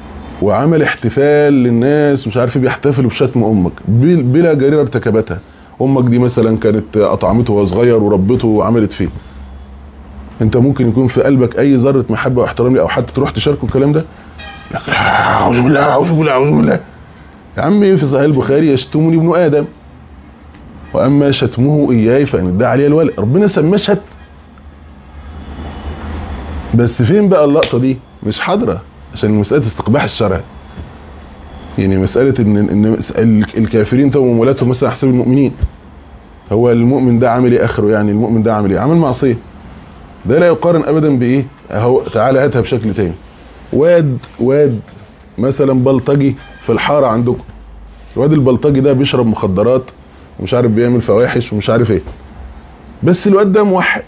وعمل احتفال للناس مش عارف إيه بيحتفلوا بشتم امك بل- بلا جريره ارتكبتها امك دي مثلا كانت اطعمته وهو صغير وربته وعملت فيه انت ممكن يكون في قلبك اي ذره محبه واحترام ليه او حتى تروح تشاركه الكلام ده لك اعوذ بالله اعوذ بالله اعوذ بالله يا عمي في صحيح البخاري يشتمني ابن ادم واما شتمه اياي فان ادعى علي الولد ربنا سماه شتم بس فين بقى اللقطه دي مش حاضره عشان مساله استقباح الشرع يعني مساله ان ان الكافرين توم ولاتهم مثلا احساب المؤمنين هو المؤمن ده عامل ايه اخره يعني المؤمن ده عامل ايه عامل معصيه ده لا يقارن ابدا بايه اهو تعالى هاتها بشكل تاني واد واد مثلا بلطجي في الحاره عندكم الواد البلطجي ده بيشرب مخدرات ومش عارف بيعمل فواحش ومش عارف ايه بس الواد ده موحد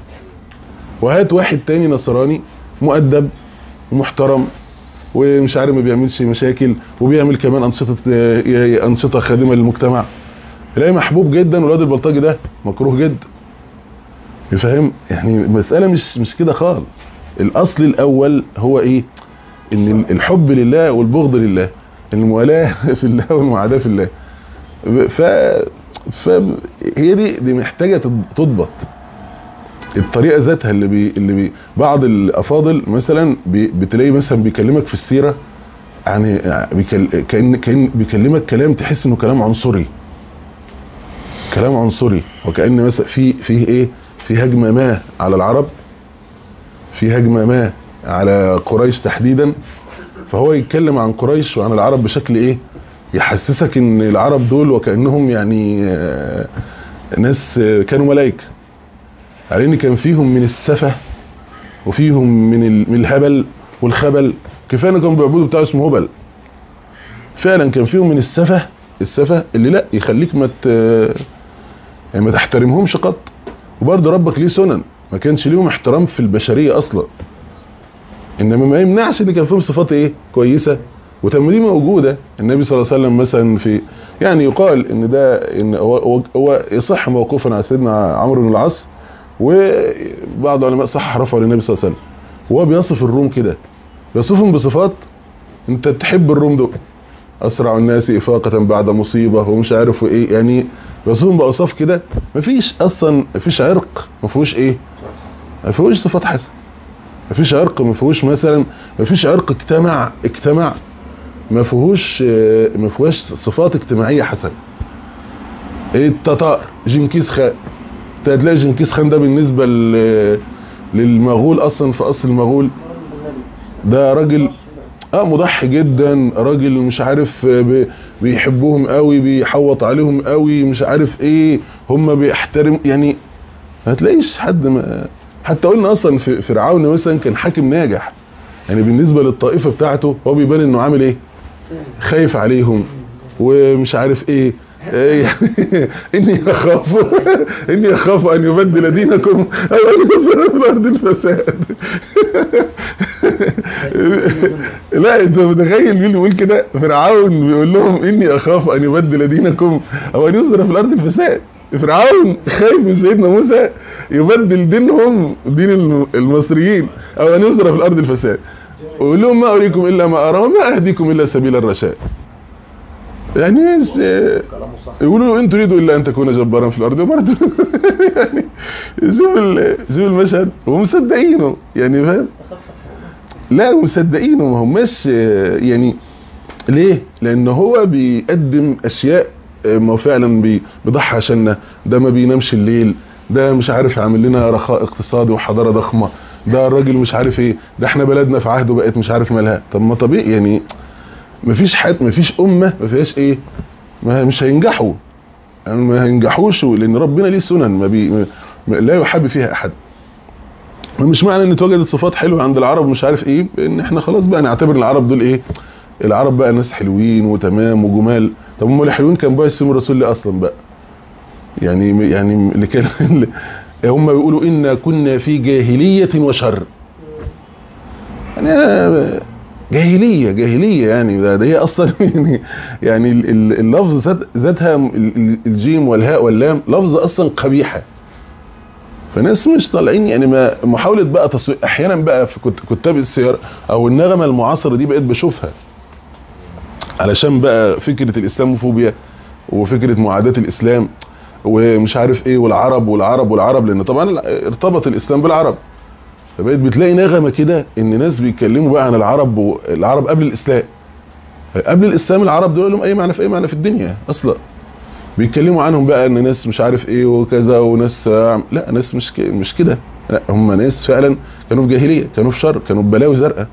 وهات واحد تاني نصراني مؤدب ومحترم ومش عارف ما بيعملش مشاكل وبيعمل كمان انشطه انشطه خادمه للمجتمع تلاقي محبوب جدا والواد البلطجي ده مكروه جدا يفهم يعني المساله مش مش كده خالص الاصل الاول هو ايه ان الحب لله والبغض لله الموالاه في الله والمعاداه في الله ف فهي دي دي محتاجه تضبط الطريقه ذاتها اللي بي اللي بي بعض الافاضل مثلا بي بتلاقي مثلا بيكلمك في السيره يعني بيكل كان كان بيكلمك كلام تحس انه كلام عنصري كلام عنصري وكان مثلا في في ايه في هجمه ما على العرب في هجمه ما على قريش تحديدا فهو يتكلم عن قريش وعن العرب بشكل ايه يحسسك ان العرب دول وكانهم يعني ناس كانوا ملائكه على ان كان فيهم من السفه وفيهم من من الهبل والخبل كفايه ان كانوا بيعبدوا بتاع اسمه هبل فعلا كان فيهم من السفه السفه اللي لا يخليك ما يعني ما تحترمهمش قط وبرضه ربك ليه سنن ما كانش ليهم احترام في البشريه اصلا انما ما يمنعش ان كان فيهم صفات ايه كويسه وتم دي موجوده النبي صلى الله عليه وسلم مثلا في يعني يقال ان ده ان هو, هو يصح موقوفا على سيدنا عمرو بن العاص وبعض العلماء صح رفعه للنبي صلى الله عليه وسلم وهو بيصف الروم كده بيصفهم بصفات انت تحب الروم دول اسرع الناس افاقه بعد مصيبه ومش عارف ايه يعني بيصفهم باوصاف كده مفيش اصلا مفيش عرق ما فيهوش ايه ما فيهوش صفات حسنه مفيش عرق ما فيهوش مثلا مفيش عرق اجتمع اجتمع ما فيهوش ما فيهوش صفات اجتماعيه حسنه التتار جنكيز خان هتلاقي جنكيز خان ده بالنسبه للمغول اصلا في اصل المغول ده راجل اه مضحي جدا راجل مش عارف بيحبوهم قوي بيحوط عليهم قوي مش عارف ايه هم بيحترم يعني ما هتلاقيش حد ما حتى قلنا اصلا في فرعون مثلا كان حاكم ناجح يعني بالنسبه للطائفه بتاعته هو بيبان انه عامل ايه خايف عليهم ومش عارف ايه يعني اني اخاف اني اخاف ان يبدل دينكم او ان يصير في الارض الفساد لا انت متخيل مين بيقول كده فرعون بيقول لهم اني اخاف ان يبدل دينكم او ان يصير في الارض الفساد فرعون خايف من سيدنا موسى يبدل دينهم دين المصريين او ان يصير في الارض الفساد ويقول لهم ما اريكم الا ما ارى وما اهديكم الا سبيل الرشاد يعني يقولوا له ان تريدوا الا ان تكون جبارا في الارض برضه يعني شوف شوف المشهد ومصدقينه يعني فاهم لا مصدقينه ما هماش يعني ليه لان هو بيقدم اشياء ما فعلا بيضحي عشاننا ده ما بينامش الليل ده مش عارف عامل لنا رخاء اقتصادي وحضاره ضخمه ده الراجل مش عارف ايه ده احنا بلدنا في عهده بقت مش عارف مالها طب ما طبيعي يعني مفيش حد مفيش امه ما فيهاش ايه ما مش هينجحوا يعني ما هينجحوش لان ربنا ليه سنن ما بي ما لا يحب فيها احد مش معنى ان اتوجدت صفات حلوه عند العرب مش عارف ايه ان احنا خلاص بقى نعتبر العرب دول ايه العرب بقى ناس حلوين وتمام وجمال طب هم الحلوين كان بقى اسمهم الرسول ليه اصلا بقى يعني يعني اللي كان هم بيقولوا انا كنا في جاهليه وشر يعني جاهليه جاهليه يعني ده, ده هي اصلا يعني يعني اللفظ ذاتها الجيم والهاء واللام لفظ اصلا قبيحه فناس مش طالعين يعني ما محاوله بقى تصوير احيانا بقى في كتاب السير او النغمه المعاصره دي بقيت بشوفها علشان بقى فكره الاسلاموفوبيا وفكره معاداه الاسلام ومش عارف ايه والعرب والعرب والعرب لان طبعا ارتبط الاسلام بالعرب فبقيت بتلاقي نغمه كده ان ناس بيتكلموا بقى عن العرب والعرب قبل الاسلام قبل الاسلام العرب دول لهم اي معنى في اي معنى في الدنيا اصلا بيتكلموا عنهم بقى ان ناس مش عارف ايه وكذا وناس لا ناس مش ك- مش كده لا هم ناس فعلا كانوا في جاهليه كانوا في شر كانوا في بلاوي زرقاء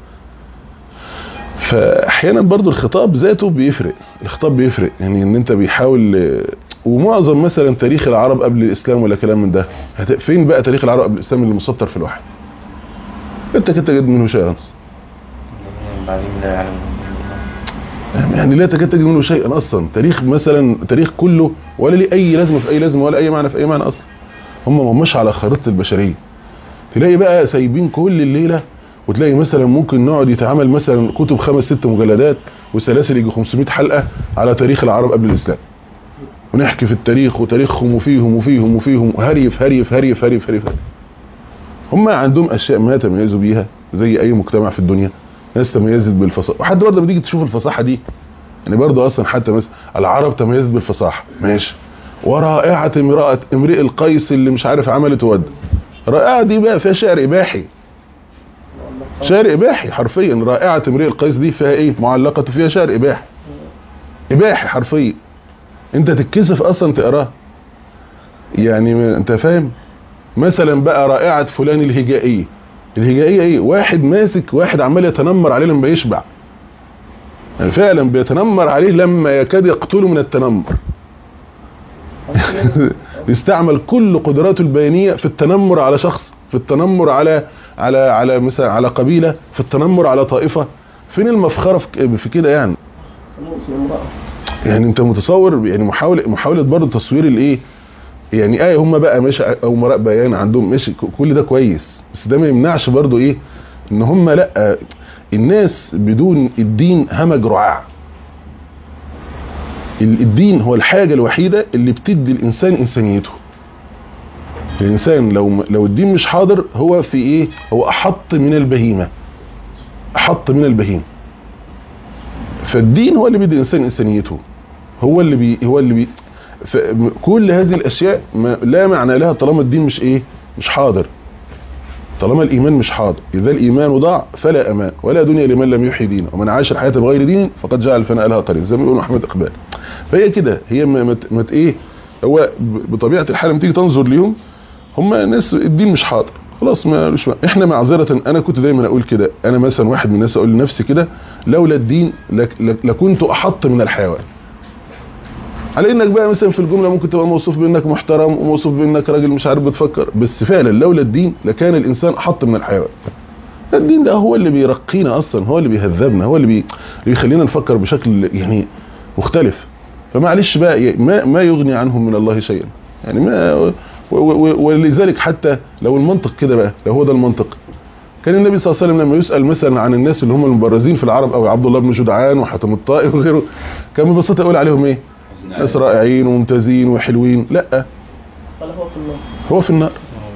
فاحيانا برضو الخطاب ذاته بيفرق الخطاب بيفرق يعني ان انت بيحاول ومعظم مثلا تاريخ العرب قبل الاسلام ولا كلام من ده هت- فين بقى تاريخ العرب قبل الاسلام اللي مسطر في الوحي انت كنت تجد منه شيئا بعدين لا يعلم يعني لا تكاد تجد منه شيئا اصلا تاريخ مثلا تاريخ كله ولا ليه اي لازمه في اي لازمه ولا اي معنى في اي معنى اصلا هم ما هماش على خريطه البشريه تلاقي بقى سايبين كل الليله وتلاقي مثلا ممكن نقعد يتعمل مثلا كتب خمس ست مجلدات وسلاسل يجي 500 حلقه على تاريخ العرب قبل الاسلام ونحكي في التاريخ وتاريخهم وفيهم وفيهم وفيهم هريف هريف هريف هريف هريف هم عندهم اشياء ما يتميزوا بيها زي اي مجتمع في الدنيا ناس تميزت بالفصاحه وحتى برضه بتيجي تشوف الفصاحه دي يعني برضه اصلا حتى مثلا العرب تميزت بالفصاحه ماشي ورائعه امراه امرئ القيس اللي مش عارف عملت ود رائعه دي بقى فيها شعر اباحي شعر اباحي حرفيا رائعه امرئ القيس دي فيها ايه معلقه فيها شعر اباحي اباحي حرفيا انت تتكسف اصلا تقراه يعني ما- انت فاهم مثلا بقى رائعه فلان الهجائيه الهجائيه ايه واحد ماسك واحد عمال يتنمر عليه لما يشبع يعني فعلا بيتنمر عليه لما يكاد يقتله من التنمر بيستعمل كل قدراته البيانيه في التنمر على شخص في التنمر على على على مثلا على قبيله في التنمر على طائفه فين المفخره في ك- في كده يعني يعني انت متصور يعني محاوله محاوله برضه تصوير الايه يعني ايه هم بقى ماشي امراء بيان عندهم ماشي ك- كل ده كويس بس ده ما يمنعش برضه ايه ان هم لا الناس بدون الدين همج رعاع ال- الدين هو الحاجه الوحيده اللي بتدي الانسان انسانيته الانسان لو لو الدين مش حاضر هو في ايه هو احط من البهيمه احط من البهيمه فالدين هو اللي بيدي الانسان انسانيته هو اللي بي هو اللي بي ف- كل هذه الاشياء ما لا معنى لها طالما الدين مش ايه مش حاضر طالما الايمان مش حاضر اذا الايمان ضاع فلا امان ولا دنيا لمن لم يحيي دينه ومن عاش الحياه بغير دين فقد جعل الفناء لها قرين زي ما بيقول احمد اقبال فهي كده هي ما مت مت ايه هو ب- بطبيعه الحال لما تيجي تنظر ليهم هم ناس الدين مش حاضر خلاص ما مش احنا معذره انا كنت دايما اقول كده انا مثلا واحد من الناس اقول لنفسي كده لولا الدين لك لك لكنت احط من الحيوان على انك بقى مثلا في الجمله ممكن تبقى موصوف بانك محترم وموصوف بانك راجل مش عارف بتفكر بس فعلا لولا الدين لكان الانسان احط من الحيوان الدين ده هو اللي بيرقينا اصلا هو اللي بيهذبنا هو اللي, بي... اللي بيخلينا نفكر بشكل يعني مختلف فمعلش بقى ي- ما ما يغني عنهم من الله شيئا يعني ما و... و... و... ولذلك حتى لو المنطق كده بقى لو هو ده المنطق كان النبي صلى الله عليه وسلم لما يسال مثلا عن الناس اللي هم المبرزين في العرب او عبد الله بن جدعان وحاتم الطائي وغيره كان ببساطه يقول عليهم ايه؟ ناس رائعين وممتازين وحلوين لا قال هو في النار هو في النار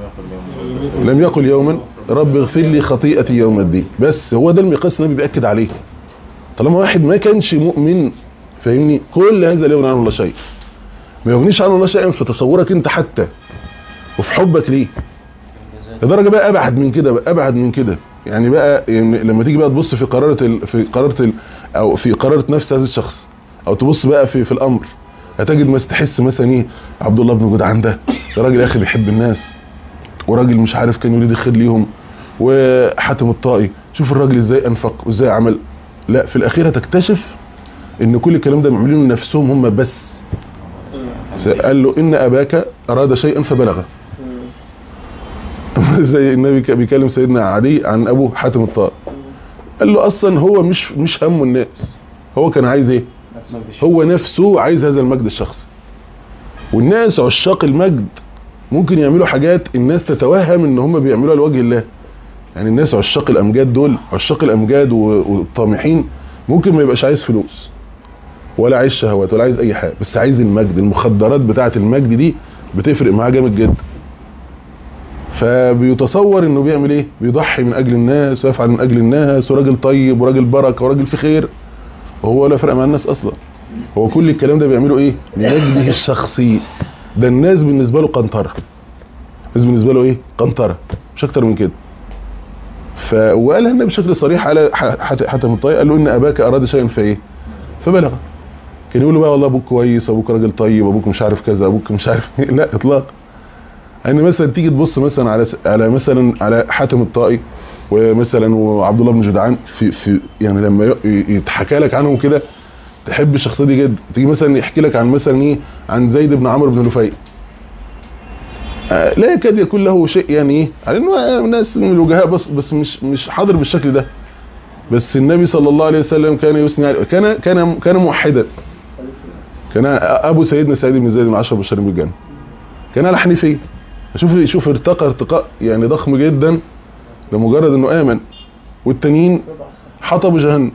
لم يقل يوما رب اغفر لي خطيئتي يوم الدين بس هو ده المقياس النبي بيأكد عليه طالما واحد ما كانش مؤمن فاهمني كل هذا لا يغني عنه الله شيء ما يغنيش عنه الله شيئا في تصورك انت حتى وفي حبك ليه لدرجه بقى ابعد من كده بقى ابعد من كده يعني بقى يعني لما تيجي بقى تبص في قرارة ال... في قرارة ال... او في قرارة نفس هذا الشخص او تبص بقى في في الامر هتجد ما تحس مثلا ايه عبد الله بن جدعان ده ده راجل يا اخي بيحب الناس وراجل مش عارف كان يريد الخير ليهم وحاتم الطائي شوف الراجل ازاي انفق وازاي عمل لا في الاخير هتكتشف ان كل الكلام ده معمولين لنفسهم هم بس قال له ان اباك اراد شيئا فبلغه زي النبي كان بيكلم سيدنا عدي عن ابوه حاتم الطائي قال له اصلا هو مش مش همه الناس هو كان عايز ايه هو نفسه عايز هذا المجد الشخصي والناس عشاق المجد ممكن يعملوا حاجات الناس تتوهم ان هم بيعملوها لوجه الله يعني الناس عشاق الامجاد دول عشاق الامجاد و- والطامحين ممكن ما يبقاش عايز فلوس ولا عايز شهوات ولا عايز اي حاجه بس عايز المجد المخدرات بتاعه المجد دي بتفرق معاه جامد جدا فبيتصور انه بيعمل ايه بيضحي من اجل الناس ويفعل من اجل الناس وراجل طيب وراجل بركه وراجل في خير وهو ولا فرق مع الناس اصلا هو كل الكلام ده بيعمله ايه لمجده الشخصي ده الناس بالنسبه له قنطره الناس بالنسبه له ايه قنطره مش اكتر من كده ف وقالها النبي بشكل صريح على ح- حت- حاتم الطائي قال له ان اباك اراد شيئا فايه فبلغ كان يقول له بقى والله ابوك كويس ابوك راجل طيب ابوك مش عارف كذا ابوك مش عارف إيه. لا اطلاق يعني مثلا تيجي تبص مثلا على س- على مثلا على حاتم الطائي ومثلا وعبد الله بن جدعان في في يعني لما ي- يتحكى لك عنهم كده تحب الشخصيه دي جدا تيجي مثلا يحكي لك عن مثلا ايه عن زيد بن عمرو بن نفيل آه، لا يكاد يكون له شيء يعني ايه على انه آه، ناس من الوجهاء بس بس مش مش حاضر بالشكل ده بس النبي صلى الله عليه وسلم كان يثني عليه كان كان كان موحدا كان ابو سيدنا سعيد بن زيد من عشر بشر بالجنه كان على حنيفيه شوف شوف ارتقى ارتقاء يعني ضخم جدا لمجرد انه امن والتانيين حطبوا جهنم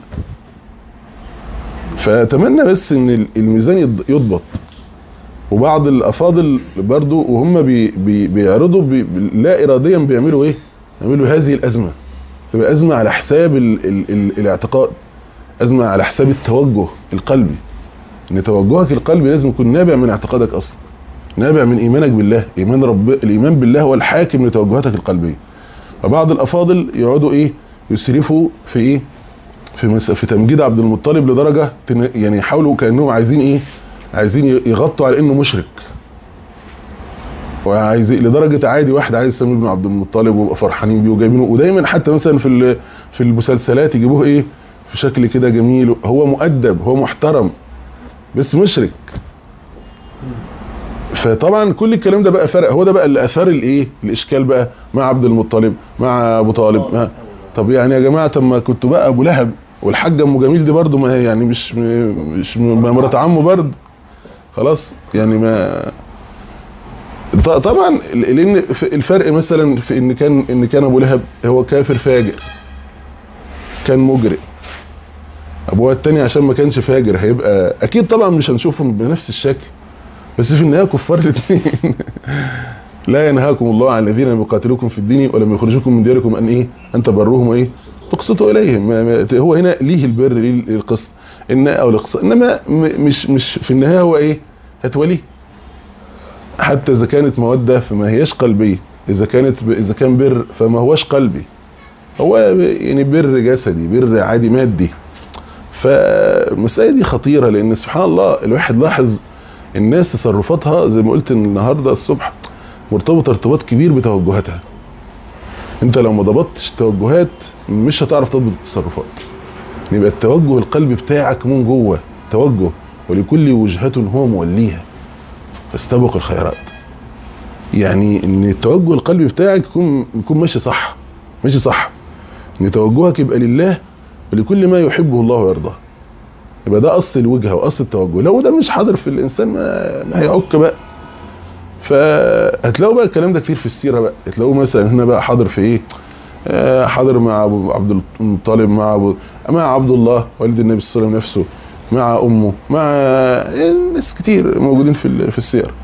فاتمنى بس ان الميزان يض- يضبط وبعض الافاضل برضو وهم بي بي بيعرضوا بي لا اراديا بيعملوا ايه يعملوا هذه الازمه تبقى ازمه على حساب ال ال ال الاعتقاد ازمه على حساب التوجه القلبي ان توجهك القلبي لازم يكون نابع من اعتقادك اصلا نابع من ايمانك بالله ايمان رب الايمان بالله هو الحاكم لتوجهاتك القلبيه فبعض الافاضل يقعدوا ايه يسرفوا في ايه في مس... في تمجيد عبد المطلب لدرجه تن... يعني يحاولوا كانهم عايزين ايه عايزين ي- يغطوا على انه مشرك وعايز لدرجه عادي واحد عايز يسمي ابن عبد المطلب ويبقى فرحانين بيه وجايبينه ودايما حتى مثلا في ال... في المسلسلات يجيبوه ايه في شكل كده جميل هو مؤدب هو محترم بس مشرك فطبعا كل الكلام ده بقى فرق هو ده بقى اللي اثار الايه الاشكال بقى مع عبد المطلب مع ابو طالب مع طب يعني يا جماعه طب ما كنتوا بقى ابو لهب والحاجه ام جميل دي برضه ما هي يعني مش مش ما مرات عمه برضه خلاص يعني ما ط- طبعا لان في- الفرق مثلا في ان كان ان كان ابو لهب هو كافر فاجر كان مجرم ابوها التاني عشان ما كانش فاجر هيبقى اكيد طبعا مش هنشوفهم بنفس الشكل بس في النهايه كفار الاثنين لا ينهاكم الله عن الذين لم يقاتلوكم في الدين ولم يخرجوكم من دياركم ان ايه ان تبروهم وايه تقسطوا اليهم ما- ما- هو هنا ليه البر ليه القسط ان او الاقساط انما م- مش مش في النهايه هو ايه هتوليه حتى اذا كانت موده فما هياش قلبيه اذا كانت ب... اذا كان بر فما هوش قلبي هو يعني بر جسدي بر عادي مادي فالمسألة دي خطيرة لأن سبحان الله الواحد لاحظ الناس تصرفاتها زي ما قلت النهاردة الصبح مرتبطة ارتباط كبير بتوجهاتها انت لو ما ضبطتش توجهات مش هتعرف تضبط التصرفات يبقى التوجه القلبي بتاعك من جوه توجه ولكل وجهة هو موليها فاستبق الخيرات يعني ان التوجه القلبي بتاعك يكون يكون ماشي صح ماشي صح ان توجهك يبقى لله ولكل ما يحبه الله ويرضاه يبقى ده اصل الوجهه واصل التوجه لو ده مش حاضر في الانسان ما, ما هيعك بقى فهتلاقوا بقى الكلام ده كتير في السيره بقى هتلاقوه مثلا هنا بقى حاضر في ايه آه حاضر مع ابو عبد المطلب مع ابو مع عبد الله والد النبي صلى الله عليه وسلم نفسه مع امه مع يعني ناس كتير موجودين في ال- في السير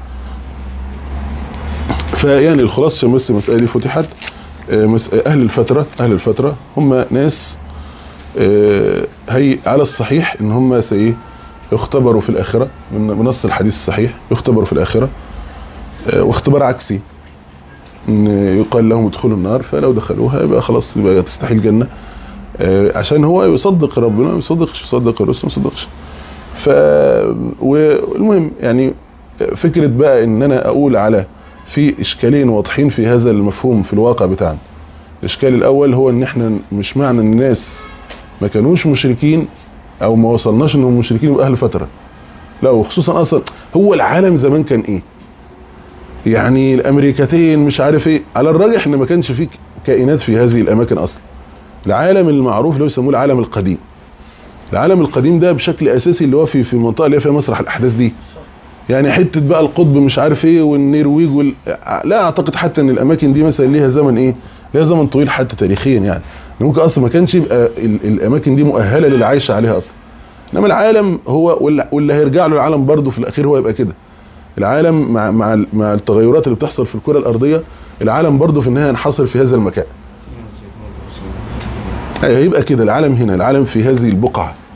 فيعني الخلاصه عشان بس المساله دي فتحت آه، مس- اهل الفتره اهل الفتره هم ناس آه، هي على الصحيح ان هم سي يختبروا في الاخره من بنص الحديث الصحيح يختبروا في الاخره آه، واختبار عكسي ان يقال لهم ادخلوا النار فلو دخلوها يبقى خلاص يبقى تستحيل الجنه آه، عشان هو يصدق ربنا ما يصدقش يصدق الرسل ما يصدقش ف والمهم يعني فكره بقى ان انا اقول على في اشكالين واضحين في هذا المفهوم في الواقع بتاعنا الاشكال الاول هو ان احنا مش معنى ان الناس ما كانوش مشركين او ما وصلناش انهم مشركين واهل فتره لا وخصوصا اصلا هو العالم زمان كان ايه يعني الامريكتين مش عارف ايه على الراجح ان ما كانش فيه كائنات في هذه الاماكن اصلا العالم المعروف اللي هو يسموه العالم القديم العالم القديم ده بشكل اساسي اللي هو في في المنطقه اللي هي فيها مسرح الاحداث دي يعني حته بقى القطب مش عارف ايه والنرويج وال... لا اعتقد حتى ان الاماكن دي مثلا ليها زمن ايه ليها زمن طويل حتى تاريخيا يعني ممكن اصلا ما كانش يبقى ال... الاماكن دي مؤهله للعيش عليها اصلا انما العالم هو واللي, واللي هيرجع له العالم برضه في الاخير هو يبقى كده العالم مع مع مع التغيرات اللي بتحصل في الكره الارضيه العالم برضه في النهايه ينحصر في هذا المكان هيبقى كده العالم هنا العالم في هذه البقعه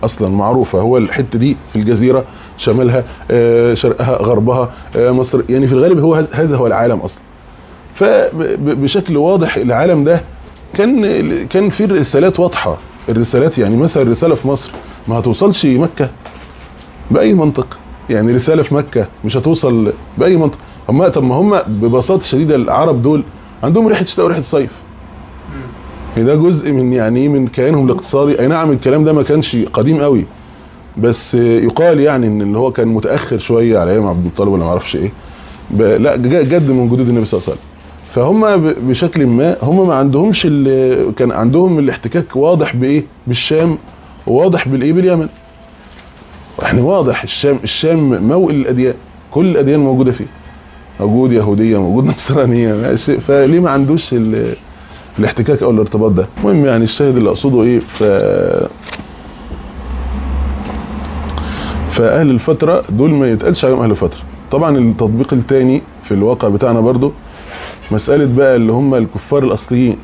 اصلا معروفه هو الحته دي في الجزيره شمالها آه، شرقها غربها آه، مصر يعني في الغالب هو هذا- هذا هو العالم اصلا فبشكل واضح العالم ده كان كان في الرسالات واضحه الرسالات يعني مثلا الرساله في مصر ما هتوصلش مكه باي منطق يعني رساله في مكه مش هتوصل باي منطق هم طب ما هم ببساطه شديده العرب دول عندهم ريحه شتاء وريحه صيف ده جزء من يعني إيه من كيانهم الاقتصادي اي نعم الكلام ده ما كانش قديم قوي بس يقال يعني ان اللي هو كان متاخر شويه على ايام عبد المطلب ولا ما اعرفش ايه ب- لا ج- جد من جدود النبي صلى الله عليه وسلم فهم ب- بشكل ما هم ما عندهمش ال- كان عندهم الاحتكاك واضح بايه بالشام وواضح بالايه باليمن احنا واضح الشام الشام موئل الاديان كل الاديان موجوده فيه موجود يهوديه موجود نصرانيه ماشي. فليه ما عندوش ال- الاحتكاك او الارتباط ده المهم يعني الشاهد اللي اقصده ايه ف فاهل الفتره دول ما يتقالش عليهم اهل الفتره طبعا التطبيق الثاني في الواقع بتاعنا برضو مساله بقى اللي هم الكفار الاصليين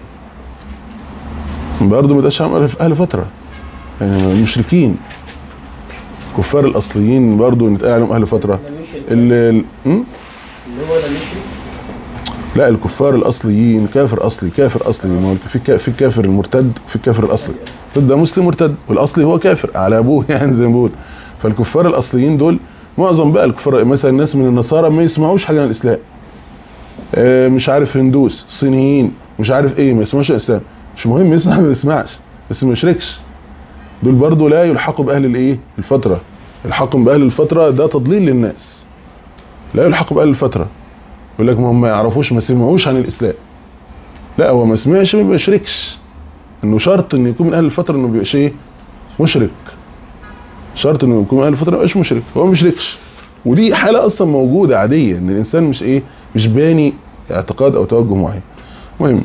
برضو ما يتقالش عليهم اهل فتره يعني المشركين كفار الاصليين برضو نتقال عليهم اهل فتره لم يشرك ال ال- م? اللي هو لم يشرك لا الكفار الاصليين كافر اصلي كافر اصلي ما هو في كا- في الكافر المرتد في الكافر الاصلي ده مسلم مرتد والاصلي هو كافر على ابوه يعني زي ما بنقول فالكفار الاصليين دول معظم بقى الكفار مثلا الناس من النصارى ما يسمعوش حاجه عن الاسلام آه، مش عارف هندوس صينيين مش عارف ايه ما يسمعوش الاسلام مش مهم يسمع ما يسمعش بس ما يشركش دول برضو لا يلحقوا باهل الايه الفتره الحقهم باهل الفتره ده تضليل للناس لا يلحقوا باهل الفتره يقول لك ما هم ما يعرفوش ما سمعوش عن الاسلام لا هو ما سمعش ما بيشركش انه شرط انه يكون من اهل الفتره انه بيبقاش ايه مشرك شرط انه يكون من اهل الفتره ما يبقاش مشرك هو ما بيشركش ودي حاله اصلا موجوده عاديه ان الانسان مش ايه مش باني اعتقاد او توجه معين المهم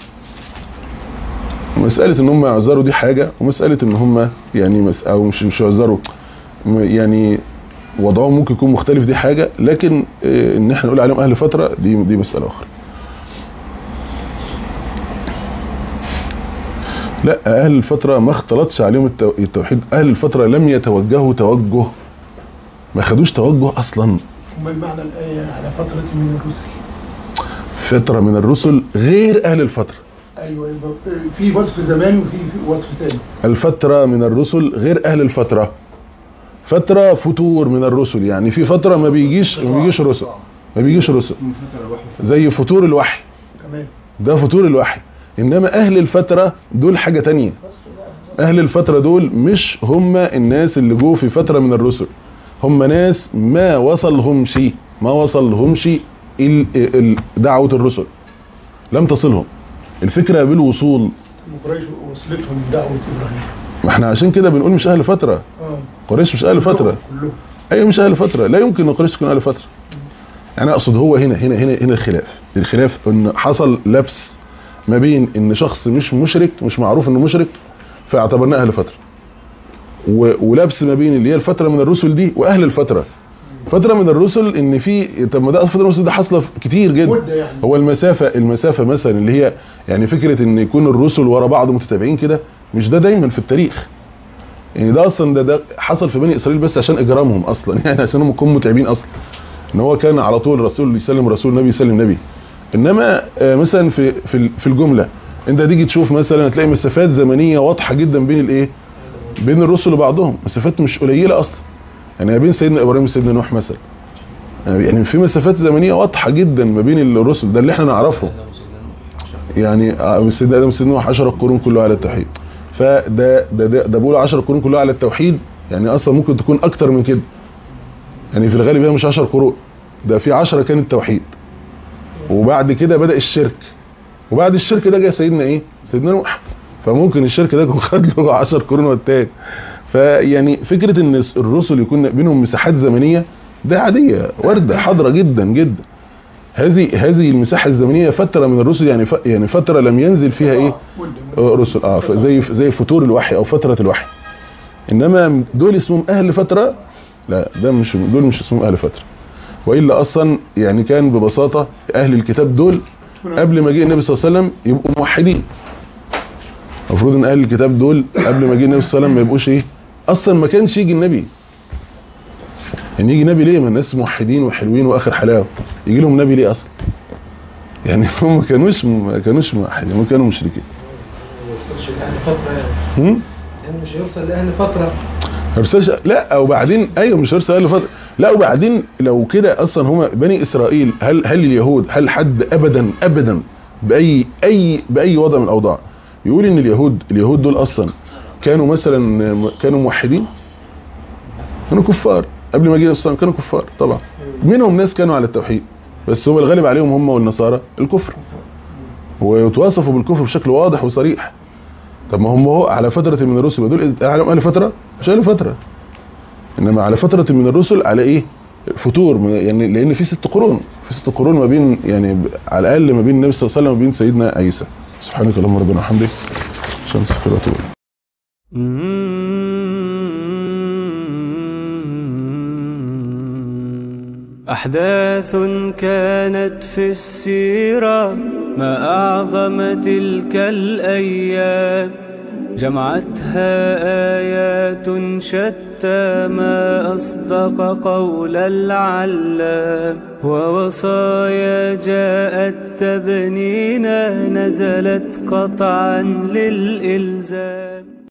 مساله ان هم يعذروا دي حاجه ومساله ان هم يعني مس او مش مش يعذروا م- يعني وضعهم ممكن يكون مختلف دي حاجه لكن آه، ان احنا نقول عليهم اهل فتره دي دي مساله اخرى لا اهل الفتره ما اختلطش عليهم التو- التوحيد اهل الفتره لم يتوجهوا توجه ما خدوش توجه اصلا امال معنى الايه على فتره من الرسل فتره من الرسل غير اهل الفتره ايوه يبقى في وصف زمان وفي في وصف ثاني الفترة من الرسل غير أهل الفترة فترة فتور من الرسل يعني في فترة ما بيجيش ما بيجيش رسل ما بيجيش رسل زي فتور الوحي تمام ده فتور الوحي إنما أهل الفترة دول حاجة تانية أهل الفترة دول مش هم الناس اللي جو في فترة من الرسل هم ناس ما وصلهمش ما وصلهمش ال- ال- دعوة الرسل لم تصلهم الفكرة بالوصول قريش وصلتهم دعوه ابراهيم ما احنا عشان كده بنقول مش أهل فترة اه قريش مش أهل فترة كلهم ايوه مش اهل فتره لا يمكن ان قريش تكون اهل فتره يعني اقصد هو هنا هنا هنا هنا الخلاف الخلاف ان حصل لبس ما بين ان شخص مش مشرك مش معروف انه مشرك فاعتبرناه اهل فتره و- ولبس ما بين اللي هي الفتره من الرسل دي واهل الفتره فتره من الرسل ان في طب ما ده فتره من الرسل ده حاصله في- كتير جدا مده يعني هو المسافة المسافة مثلا اللي هي يعني فكرة ان يكون الرسل ورا بعض متتابعين كده مش ده دايما في التاريخ يعني ده اصلا ده, ده حصل في بني اسرائيل بس عشان اجرامهم اصلا يعني عشان هم يكونوا متعبين اصلا ان هو كان على طول الرسول يسلم رسول نبي يسلم نبي انما آه، مثلا في في ال- في الجملة انت تيجي تشوف مثلا تلاقي مسافات زمنية واضحة جدا بين الايه بين الرسل وبعضهم مسافات مش قليلة اصلا يعني ما بين سيدنا ابراهيم وسيدنا نوح مثلا يعني في مسافات زمنية واضحة جدا ما بين الرسل ده اللي احنا نعرفه يعني آه، سيدنا ادم وسيدنا نوح 10 قرون كلها على التوحيد فده ده ده, ده بقول 10 قرون كلها على التوحيد يعني اصلا ممكن تكون اكتر من كده يعني في الغالب هي مش 10 قرون ده في 10 كان التوحيد وبعد كده بدأ الشرك وبعد الشرك ده جه سيدنا ايه سيدنا نوح فممكن الشرك ده يكون خد له 10 قرون والتاني فيعني فكرة ان الرسل يكون بينهم مساحات زمنية ده عادية واردة حاضرة جدا جدا هذه هذه المساحة الزمنية فترة من الرسل يعني ف يعني فترة لم ينزل فيها ايه مده آه، رسل اه ف- زي زي فتور الوحي او فترة الوحي انما دول اسمهم اهل فترة لا ده مش دول مش اسمهم اهل فترة والا اصلا يعني كان ببساطة اهل الكتاب دول قبل ما جه النبي صلى الله عليه وسلم يبقوا موحدين المفروض ان اهل الكتاب دول قبل ما جه النبي صلى الله عليه وسلم ما يبقوش ايه اصلا ما كانش يجي النبي يعني يجي نبي ليه ما الناس موحدين وحلوين واخر حلاوه يجي لهم نبي ليه اصلا يعني هم ما كانوش ما كانوش موحدين هم كانوا مشركين ما يوصلش لاهل فتره يعني هم؟ يعني مش هيوصل لاهل فتره هرسلش لا وبعدين ايوه مش هرسل اقل فتره لا وبعدين لو كده اصلا هما بني اسرائيل هل هل اليهود هل حد ابدا ابدا باي اي باي وضع من الاوضاع يقول ان اليهود اليهود دول اصلا كانوا مثلا كانوا موحدين كانوا كفار قبل ما يجي اصلا كانوا كفار طبعا منهم ناس كانوا على التوحيد بس هو الغالب عليهم هم والنصارى الكفر ويتواصفوا بالكفر بشكل واضح وصريح طب ما هم هو على فترة من الرسل ودول على على فترة مش على فترة انما على فترة من الرسل على ايه فتور يعني لان في ست قرون في ست قرون ما بين يعني ب- على الاقل ما بين النبي صلى الله عليه وسلم وبين سيدنا عيسى سبحانك اللهم ربنا وبحمدك عشان استغفر واتوب إليك. أحداث كانت في السيرة ما أعظم تلك الأيام جمعتها آيات شتى ما أصدق قول العلام ووصايا جاءت تبنينا نزلت قطعا للإلزام